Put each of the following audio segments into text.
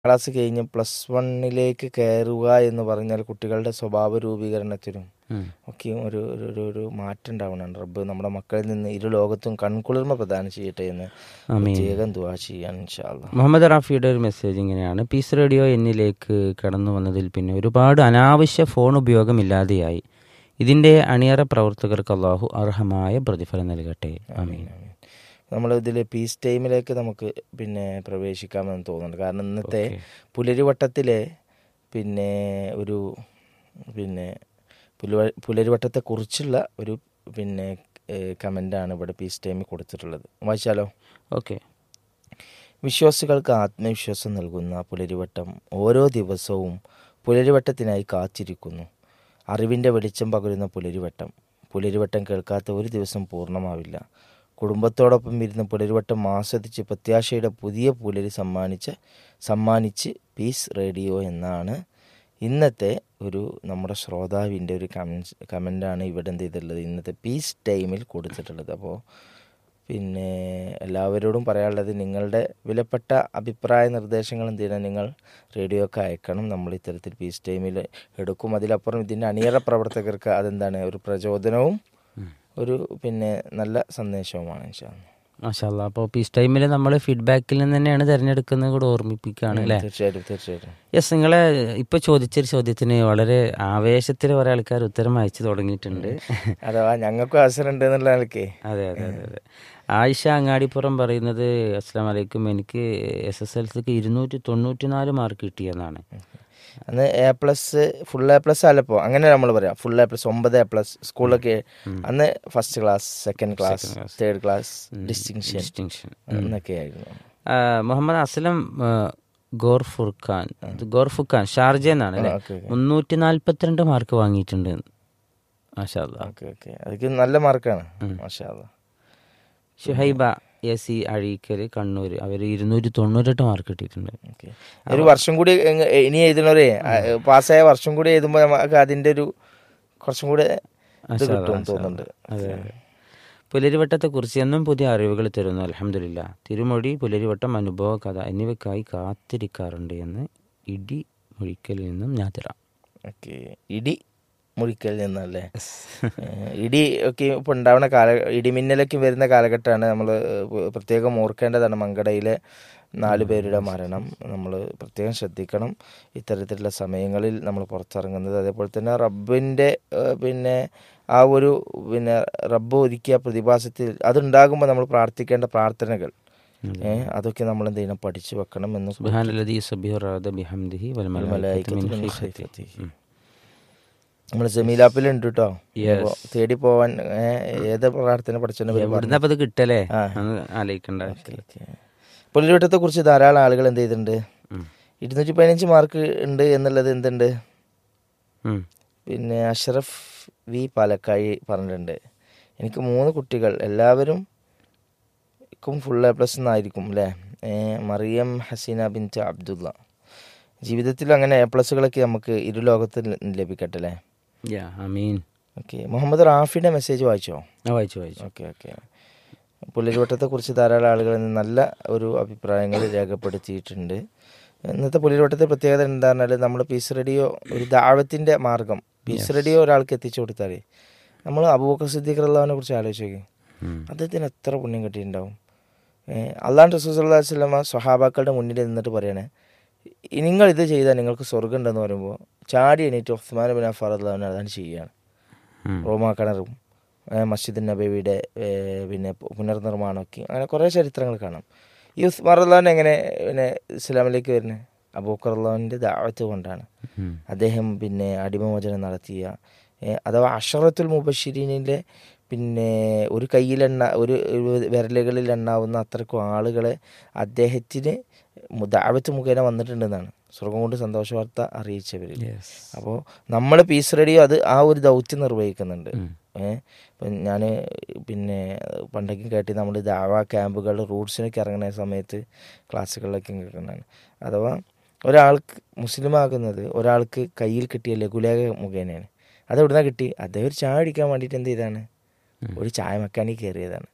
Class കഴിഞ്ഞ് plus വണ്ണിലേക്ക് കയറുക എന്ന് പറഞ്ഞാൽ കുട്ടികളുടെ സ്വഭാവ രൂപീകരണത്തിനും ഉം. ഒക്കെയും ഒരു ഒരു ഒരു ഒരു മാറ്റം ഉണ്ടാവണം റബ്ബ് നമ്മുടെ മക്കളിൽ നിന്ന് ഇരു ലോകത്തും കൺകുളിർമ പ്രദാനം ചെയ്യട്ടെ എന്ന് ആമീൻ. പ്രത്യേകം ദുവാ ചെയ്യാൻ ഇൻഷാല്ല മുഹമ്മദ് റാഫിയുടെ ഒരു മെസ്സേജ് ഇങ്ങനെയാണ് പീസ് റേഡിയോ എന്നിലേക്ക് കടന്നു വന്നതിൽ പിന്നെ ഒരുപാട് അനാവശ്യ ഫോൺ ഉപയോഗം ഇല്ലാതെയായി ഇതിൻ്റെ അണിയറ പ്രവർത്തകർക്ക് അള്ളാഹു അർഹമായ പ്രതിഫലം നൽകട്ടെ ആമീൻ നമ്മൾ ഇതിൽ പീസ് ടൈമിലേക്ക് നമുക്ക് പിന്നെ പ്രവേശിക്കാമെന്ന് തോന്നുന്നുണ്ട് കാരണം ഇന്നത്തെ ഓക്കേ. പുലരിവട്ടത്തിലെ പിന്നെ ഒരു പിന്നെ പുലുവ പുലരിവട്ടത്തെക്കുറിച്ചുള്ള ഒരു പിന്നെ കമൻ്റാണ് ഇവിടെ പീസ് ടൈമിൽ കൊടുത്തിട്ടുള്ളത് വായിച്ചാലോ ഓക്കെ വിശ്വാസികൾക്ക് ആത്മവിശ്വാസം നൽകുന്ന പുലരിവട്ടം ഓരോ ദിവസവും പുലരിവട്ടത്തിനായി കാത്തിരിക്കുന്നു അറിവിൻ്റെ വെളിച്ചം പകരുന്ന പുലരിവട്ടം പുലരിവട്ടം കേൾക്കാത്ത ഒരു ദിവസം പൂർണ്ണമാവില്ല കുടുംബത്തോടൊപ്പം ഇരുന്ന് പുലരിവട്ടം ആസ്വദിച്ച് പ്രത്യാശയുടെ പുതിയ പുലരി സമ്മാനിച്ച സമ്മാനിച്ച് പീസ് റേഡിയോ എന്നാണ് ഇന്നത്തെ ഒരു നമ്മുടെ ശ്രോതാവിൻ്റെ ഒരു കമൻസ് കമൻ്റാണ് ഇവിടെ എന്ത് ചെയ്തിട്ടുള്ളത് ഇന്നത്തെ പീസ് ടൈമിൽ കൊടുത്തിട്ടുള്ളത് അപ്പോൾ പിന്നെ എല്ലാവരോടും പറയാനുള്ളത് നിങ്ങളുടെ വിലപ്പെട്ട അഭിപ്രായ നിർദ്ദേശങ്ങൾ എന്ത് ചെയ്യണം നിങ്ങൾ റേഡിയോക്ക് അയക്കണം നമ്മൾ ഇത്തരത്തിൽ പീസ് ടൈമിൽ എടുക്കും അതിലപ്പുറം ഇതിൻ്റെ അണിയറ പ്രവർത്തകർക്ക് അതെന്താണ് ഒരു പ്രചോദനവും ഒരു പിന്നെ നല്ല സന്ദേശവുമാണ് ഇൻഷാല്ലാ. മാഷാല്ല അപ്പോൾ പീസ് ടൈമിൽ നമ്മൾ ഫീഡ്ബാക്കിൽ നിന്ന് തന്നെയാണ് തിരഞ്ഞെടുക്കുന്നത് കൂടെ ഓർമ്മിപ്പിക്കുകയാണ് അല്ലേ തീർച്ചയായിട്ടും തീർച്ചയായിട്ടും യെസ് നിങ്ങളെ ഇപ്പോൾ ചോദിച്ചൊരു ചോദ്യത്തിന് വളരെ ആവേശത്തിൽ കുറേ ആൾക്കാർ ഉത്തരം അയച്ചു തുടങ്ങിയിട്ടുണ്ട് അഥവാ ഞങ്ങൾക്കും അവസരം ഉണ്ട് എന്നുള്ള നിലയ്ക്ക് അതെ അതെ അതെ അതെ ആയിഷ അങ്ങാടിപ്പുറം പറയുന്നത് അസ്സാം വലൈക്കും എനിക്ക് എസ് എസ് എൽ സിക്ക് ഇരുന്നൂറ്റി തൊണ്ണൂറ്റി നാല് മാർക്ക് കിട്ടിയെന്നാണ് അന്ന് A plus full A plus അല്ലപ്പോ അങ്ങനെ നമ്മൾ പറയാം ഫുൾ എ പ്ലസ് ഒമ്പത് എ പ്ലസ് സ്കൂളിലൊക്കെ അന്ന് first class second class third class distinction distinction എന്നൊക്കെ ആയിരുന്നു മുഹമ്മദ് അസ്ലം ആ, ഗോർ ഫുർഖാൻ ഇത് ഗോർ ഫുർഖാൻ ഷാർജ എന്നാണ് അല്ലേ ഓക്കെ മുന്നൂറ്റി നാൽപ്പത്തിരണ്ട് മാർക്ക് വാങ്ങിയിട്ടുണ്ട് മാഷാ അല്ലാ. ഓക്കെ ഓക്കെ അതൊക്കെ നല്ല മാർക്കാണ് മാഷാ അല്ലാ. ഷുഹൈബ എസ് സി അഴീക്കൽ കണ്ണൂർ അവർ ഇരുന്നൂറ്റി തൊണ്ണൂറ്റെട്ട് മാർക്ക് കിട്ടിയിട്ടുണ്ട് ഓക്കെ ഒരു വർഷം കൂടി എങ്ങ- ഇനി എഴുതണവരെ പാസ്സായ വർഷം കൂടി എഴുതുമ്പോൾ നമുക്ക് അതിന്റെ ഒരു കുറച്ചും കൂടെ ഇത് കിട്ടും തോന്നുന്നുണ്ട് അതെ അതെ പുലരിവട്ടത്തെക്കുറിച്ച് എന്നും പുതിയ അറിവുകൾ തരുന്നു അലഹമില്ല തിരുമൊഴി പുലരിവട്ടം അനുഭവ കഥ എന്നിവയ്ക്കായി കാത്തിരിക്കാറുണ്ട് എന്ന് ഇടി മൊഴിക്കലിൽ നിന്നും ഞാൻ തരാം ഓക്കെ ഇടി മുഴിക്കൽ നിന്നല്ലേ ഏഹ് ഇടി ഒക്കെ ഇപ്പോൾ ഉണ്ടാവുന്ന കാല ഇടിമിന്നലൊക്കെ വരുന്ന കാലഘട്ടമാണ് നമ്മൾ പ്രത്യേകം ഓർക്കേണ്ടതാണ് മങ്കടയിലെ നാല് പേരുടെ മരണം നമ്മൾ പ്രത്യേകം ശ്രദ്ധിക്കണം ഇത്തരത്തിലുള്ള സമയങ്ങളിൽ നമ്മൾ പുറത്തിറങ്ങുന്നത് അതേപോലെ തന്നെ റബ്ബിൻ്റെ ഏഹ് പിന്നെ ആ ഒരു പിന്നെ റബ്ബ് ഒരുക്കിയ പ്രതിഭാസത്തിൽ അതുണ്ടാകുമ്പോൾ നമ്മൾ പ്രാർത്ഥിക്കേണ്ട പ്രാർത്ഥനകൾ ഏഹ് അതൊക്കെ നമ്മൾ എന്ത് ചെയ്യണം പഠിച്ചു വെക്കണം എന്ന് സുബ്ഹാനല്ലദീ സബ്ബിഹു റഅദ ബിഹംദിഹി വൽ മലായികത്തു മിൻ ഖിഫ്യതിഹി. ഉം. നമ്മൾ ജമീലാപ്പിലുണ്ട് കേട്ടോ അപ്പൊ തേടി പോവാൻ ഏഹ്, ഏത് പ്രാർത്ഥന പഠിച്ചതിനെ പറ്റി എവിടുന്നാ ഇപ്പൊ ഇത് കിട്ടലേ ആ. അന്ന് ആലോചിക്കണ്ട പുലരിവട്ടത്തെ കുറിച്ച് ധാരാളം ആളുകൾ എന്ത് ചെയ്തിട്ടുണ്ട് ഉം. ഇരുന്നൂറ്റി പതിനഞ്ച് മാർക്ക് ഉണ്ട് എന്നുള്ളത് എന്തുണ്ട് ഉം. പിന്നെ അഷ്റഫ് വി പാലക്കായി പറഞ്ഞിട്ടുണ്ട് എനിക്ക് മൂന്ന് കുട്ടികൾ എല്ലാവരും ക്കും ഫുൾ എ പ്ലസ് എന്നായിരിക്കും അല്ലേ ഏഹ്, മറിയം ഹസീന ബിൻ അബ്ദുള്ള ജീവിതത്തിൽ അങ്ങനെ എ പ്ലസുകളൊക്കെ നമുക്ക് ഇരു ലോകത്തിൽ ലഭിക്കട്ടെ അല്ലേ യാ ആമീൻ ഓക്കെ മുഹമ്മദ് റാഫിയുടെ മെസ്സേജ് വായിച്ചോ ആ വായിച്ചു വായിച്ചു ഓക്കെ ഓക്കെ പുലരിവട്ടത്തെക്കുറിച്ച് ധാരാളം ആളുകൾ ഇന്ന് നല്ല ഒരു അഭിപ്രായങ്ങൾ രേഖപ്പെടുത്തിയിട്ടുണ്ട് ഇന്നത്തെ പുലരിവട്ടത്തെ പ്രത്യേകത എന്താ പറഞ്ഞാൽ നമ്മൾ പീസ് റേഡിയോ ഒരു ദാവത്തിൻ്റെ മാർഗം പീസ് റേഡിയോ ഒരാൾക്ക് എത്തിച്ചു കൊടുത്താൽ നമ്മൾ അബൂബക്കർ സിദ്ദീഖ് അള്ളാഹിനെ കുറിച്ച് ആലോചിച്ച് നോക്കി ഉം. അദ്ദേഹത്തിന് എത്ര പുണ്യം കിട്ടിയിട്ടുണ്ടാവും അള്ളാൻ റസൂൽ സല്ലല്ലാഹു അലൈഹി വസല്ലമ സ്വഹാബാക്കളുടെ മുന്നിൽ നിന്നിട്ട് പറയണേ നിങ്ങൾ ഇത് ചെയ്താൽ നിങ്ങൾക്ക് സ്വർഗ്ഗം ഉണ്ടെന്ന് പറയുമ്പോൾ ചാടി എണീറ്റ് ഉസ്മാൻ ബിൻ അഫാർ അള്ളാഹുവിനെ അതാണ് ചെയ്യുകയാണ് ഉം. റോമാ കിണറും ഏഹ് മസ്ജിദ് നബവിയുടെ ഏഹ് പിന്നെ പു- പുനർനിർമ്മാണമൊക്കെ അങ്ങനെ കുറേ ചരിത്രങ്ങൾ കാണാം ഈ ഉസ്മാർ അള്ളാഹുൻ എങ്ങനെ പിന്നെ ഇസ്ലാമിലേക്ക് വരുന്നത് അബൂക്കർ അള്ളാഹുവിൻ്റെ ദാവത്ത് കൊണ്ടാണ് ഉം. അദ്ദേഹം പിന്നെ അടിമമോചനം നടത്തിയ ഏഹ് അഥവാ അഷറത്തുൽ മുബഷിരീനിലെ പിന്നെ ഒരു കയ്യിലെണ്ണ ഒരു ഒരു വിരലുകളിൽ എണ്ണാവുന്ന അത്രക്കും ആളുകളെ അദ്ദേഹത്തിന് മു- ദാവത്ത് മുഖേന വന്നിട്ടുണ്ടെന്നാണ് സ്വർഗം കൊണ്ട് സന്തോഷ വാർത്ത അറിയിച്ചവരിൽ Yes. അപ്പോൾ നമ്മൾ പീസ് റേഡിയോ അത് ആ ഒരു ദൗത്യം നിർവഹിക്കുന്നുണ്ട് ഉം. ഏഹ് ഇപ്പം ഞാൻ പിന്നെ പണ്ടൊക്കെ കേട്ടി നമ്മൾ ദാവ ക്യാമ്പുകൾ റൂട്ട്സിനൊക്കെ ഇറങ്ങുന്ന സമയത്ത് ക്ലാസ്സുകളിലൊക്കെ കേൾക്കുന്നതാണ് അഥവാ ഒരാൾക്ക് മുസ്ലിം ആകുന്നത് ഒരാൾക്ക് കയ്യിൽ കിട്ടിയ ലഘുലേഖ മുഖേനയാണ് അത് എവിടുന്ന കിട്ടി അദ്ദേഹം ഒരു ചായ അടിക്കാൻ വേണ്ടിയിട്ട് എന്ത് ചെയ്താണ് ഒരു ചായ മെക്കാനിക് കയറിയതാണ്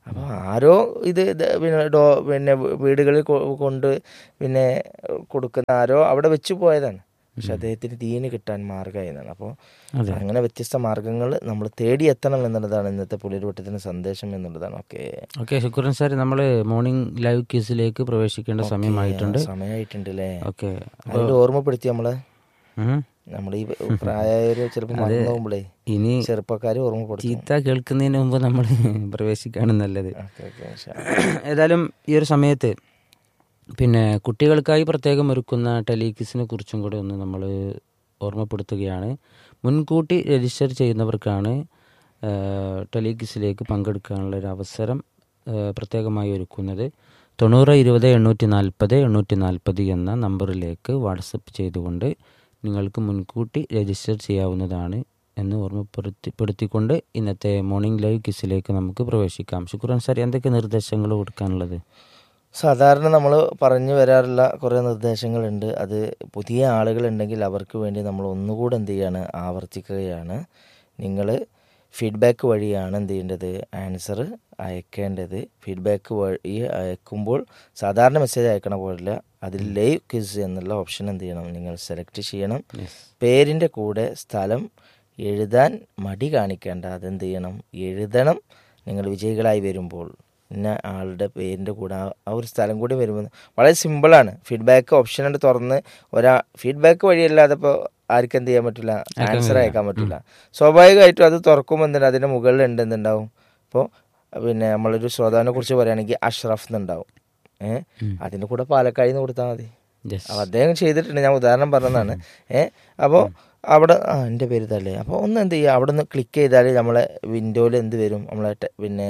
അപ്പോൾ ആരോ ഇത് ഇത് പിന്നെ ഡോ പിന്നെ വീടുകളിൽ കൊ- കൊണ്ട് പിന്നെ കൊടുക്കുന്ന ആരോ അവിടെ വെച്ച് പോയതാണ് പക്ഷെ അദ്ദേഹത്തിന് ദീന് കിട്ടാൻ മാർഗമായതാണ് അപ്പോൾ അതെ. അങ്ങനെ വ്യത്യസ്ത മാർഗങ്ങൾ നമ്മൾ തേടി എത്തണം എന്നുള്ളതാണ് ഇന്നത്തെ പുലരുവട്ടത്തിന് സന്ദേശം എന്നുള്ളതാണ് ഓക്കെ ഓക്കെ ശുക്രൻ സാർ നമ്മൾ മോർണിംഗ് ലൈവ് ക്യൂസിലേക്ക് പ്രവേശിക്കേണ്ട സമയമായിട്ടുണ്ട് സമയമായിട്ടുണ്ട് അല്ലേ ഓക്കെ അതിൽ ഓർമ്മപ്പെടുത്തി നമ്മള് ഉം. നമ്മൾ ഈ പ്രായവര് ചിലപ്പോൾ മറന്നു പോകുമ്പോഴേ ഇനി ചെറുപ്പക്കാർ ഓർമ്മപ്പെടുത്തും ചീത്ത കേൾക്കുന്നതിന് മുമ്പ് നമ്മൾ പ്രവേശിക്കാണ് നല്ലത് ഓക്കെ ഓക്കെ ഇൻഷാ. ഏതായാലും ഈ ഒരു സമയത്ത് പിന്നെ കുട്ടികൾക്കായി പ്രത്യേകം ഒരുക്കുന്ന ടെലികിസിനെ കുറിച്ചും കൂടെ ഒന്ന് നമ്മൾ ഓർമ്മപ്പെടുത്തുകയാണ് മുൻകൂട്ടി രജിസ്റ്റർ ചെയ്യുന്നവർക്കാണ് ടെലികിസിലേക്ക് പങ്കെടുക്കാനുള്ള ഒരു അവസരം ആ, പ്രത്യേകമായി ഒരുക്കുന്നത് തൊണ്ണൂറ് ഇരുപത് എണ്ണൂറ്റി നാൽപ്പത് എണ്ണൂറ്റി നാൽപ്പത് എന്ന നമ്പറിലേക്ക് വാട്സപ്പ് ചെയ്തുകൊണ്ട് നിങ്ങൾക്ക് മുൻകൂട്ടി രജിസ്റ്റർ ചെയ്യാവുന്നതാണ് എന്ന് ഓർമ്മപ്പെടുത്തി പെടുത്തിക്കൊണ്ട് ഇന്നത്തെ മോർണിംഗ് ലൈവ് കിസിലേക്ക് നമുക്ക് പ്രവേശിക്കാം ശുക്രൻ സാർ എന്തൊക്കെ നിർദ്ദേശങ്ങൾ കൊടുക്കാനുള്ളത് സാധാരണ നമ്മൾ പറഞ്ഞു വരാറുള്ള കുറേ നിർദ്ദേശങ്ങളുണ്ട് അത് പുതിയ ആളുകളുണ്ടെങ്കിൽ അവർക്ക് വേണ്ടി നമ്മൾ ഒന്നുകൂടെ എന്ത് ചെയ്യാണ് ആവർത്തിക്കുകയാണ് നിങ്ങൾ ഫീഡ്ബാക്ക് വഴിയാണ് എന്ത് ചെയ്യേണ്ടത് ആൻസർ അയക്കേണ്ടത് ഫീഡ്ബാക്ക് വഴി അയക്കുമ്പോൾ സാധാരണ മെസ്സേജ് അയക്കണ പോലില്ല അതിൽ ലൈവ് ക്വിസ് എന്നുള്ള ഓപ്ഷൻ എന്ത് ചെയ്യണം നിങ്ങൾ സെലക്ട് ചെയ്യണം പേരിൻ്റെ കൂടെ സ്ഥലം എഴുതാൻ മടി കാണിക്കേണ്ട അതെന്ത് ചെയ്യണം എഴുതണം നിങ്ങൾ വിജയികളായി വരുമ്പോൾ ഇന്ന ആളുടെ പേരിൻ്റെ കൂടെ ആ- ആ ഒരു സ്ഥലം കൂടി വരുമ്പോൾ വളരെ സിമ്പിളാണ് ഫീഡ്ബാക്ക് ഓപ്ഷൻ ഉണ്ട് തുറന്ന് ഒരാ ഫീഡ്ബാക്ക് വഴിയല്ലാതെ ഇപ്പോൾ ആർക്കും എന്ത് ചെയ്യാൻ പറ്റില്ല ആൻസർ അയക്കാൻ പറ്റില്ല സ്വാഭാവികമായിട്ടും അത് തുറക്കുമ്പോൾ എന്തിനാ അതിൻ്റെ മുകളിൽ ഉണ്ട് എന്തുണ്ടാവും ഇപ്പോൾ പിന്നെ നമ്മളൊരു ശ്രോതാവിനെ കുറിച്ച് പറയുകയാണെങ്കിൽ അഷ്റഫ് എന്നുണ്ടാവും ഏഹ് അതിൻ്റെ കൂടെ പാലക്കാട് നിന്ന് കൊടുത്താൽ മതി Yes. അപ്പോൾ അദ്ദേഹം ചെയ്തിട്ടുണ്ട് ഞാൻ ഉദാഹരണം പറഞ്ഞതാണ് ഏ അപ്പോൾ അവിടെ ആ എൻ്റെ പേര് ഇതല്ലേ അപ്പോൾ ഒന്ന് എന്ത് ചെയ്യുക അവിടെ നിന്ന് ക്ലിക്ക് ചെയ്താൽ നമ്മളെ വിൻഡോയിൽ എന്ത് വരും നമ്മളെ ടെ- പിന്നെ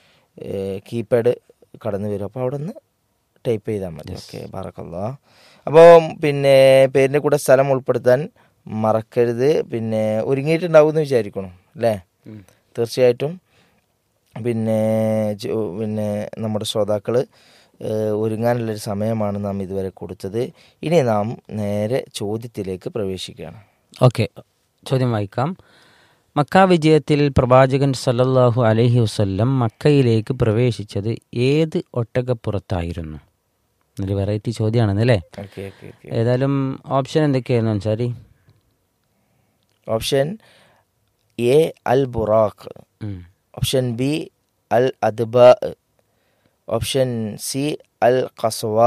കീപാഡ് കടന്നു വരും അപ്പോൾ അവിടെ നിന്ന് ടൈപ്പ് ചെയ്താൽ മതി ഓക്കെ പറക്കല്ലോ അപ്പോൾ പിന്നെ പേരിൻ്റെ കൂടെ സ്ഥലം ഉൾപ്പെടുത്താൻ മറക്കരുത് പിന്നെ ഒരുങ്ങിയിട്ടുണ്ടാവും എന്ന് വിചാരിക്കണം അല്ലേ തീർച്ചയായിട്ടും പിന്നെ ജോ- പിന്നെ നമ്മുടെ ശ്രോതാക്കൾ ഒരുങ്ങാനുള്ളൊരു സമയമാണ് നാം ഇതുവരെ കൊടുത്തത് ഇനി നാം നേരെ ചോദ്യത്തിലേക്ക് പ്രവേശിക്കുകയാണ് ഓക്കെ ചോദ്യം വായിക്കാം മക്ക വിജയത്തിൽ പ്രവാചകൻ സല്ലല്ലാഹു അലൈഹി വസല്ലം മക്കയിലേക്ക് പ്രവേശിച്ചത് ഏത് ഒട്ടകപ്പുറത്തായിരുന്നു ഒരു വെറൈറ്റി ചോദ്യമാണെന്നല്ലേ ഓക്കെ ഓക്കെ ഓക്കെ ഏതായാലും ഓപ്ഷൻ എന്തൊക്കെയായിരുന്നു Ansari option A al Buraq ഉം. Option B al Adba option C al Qaswa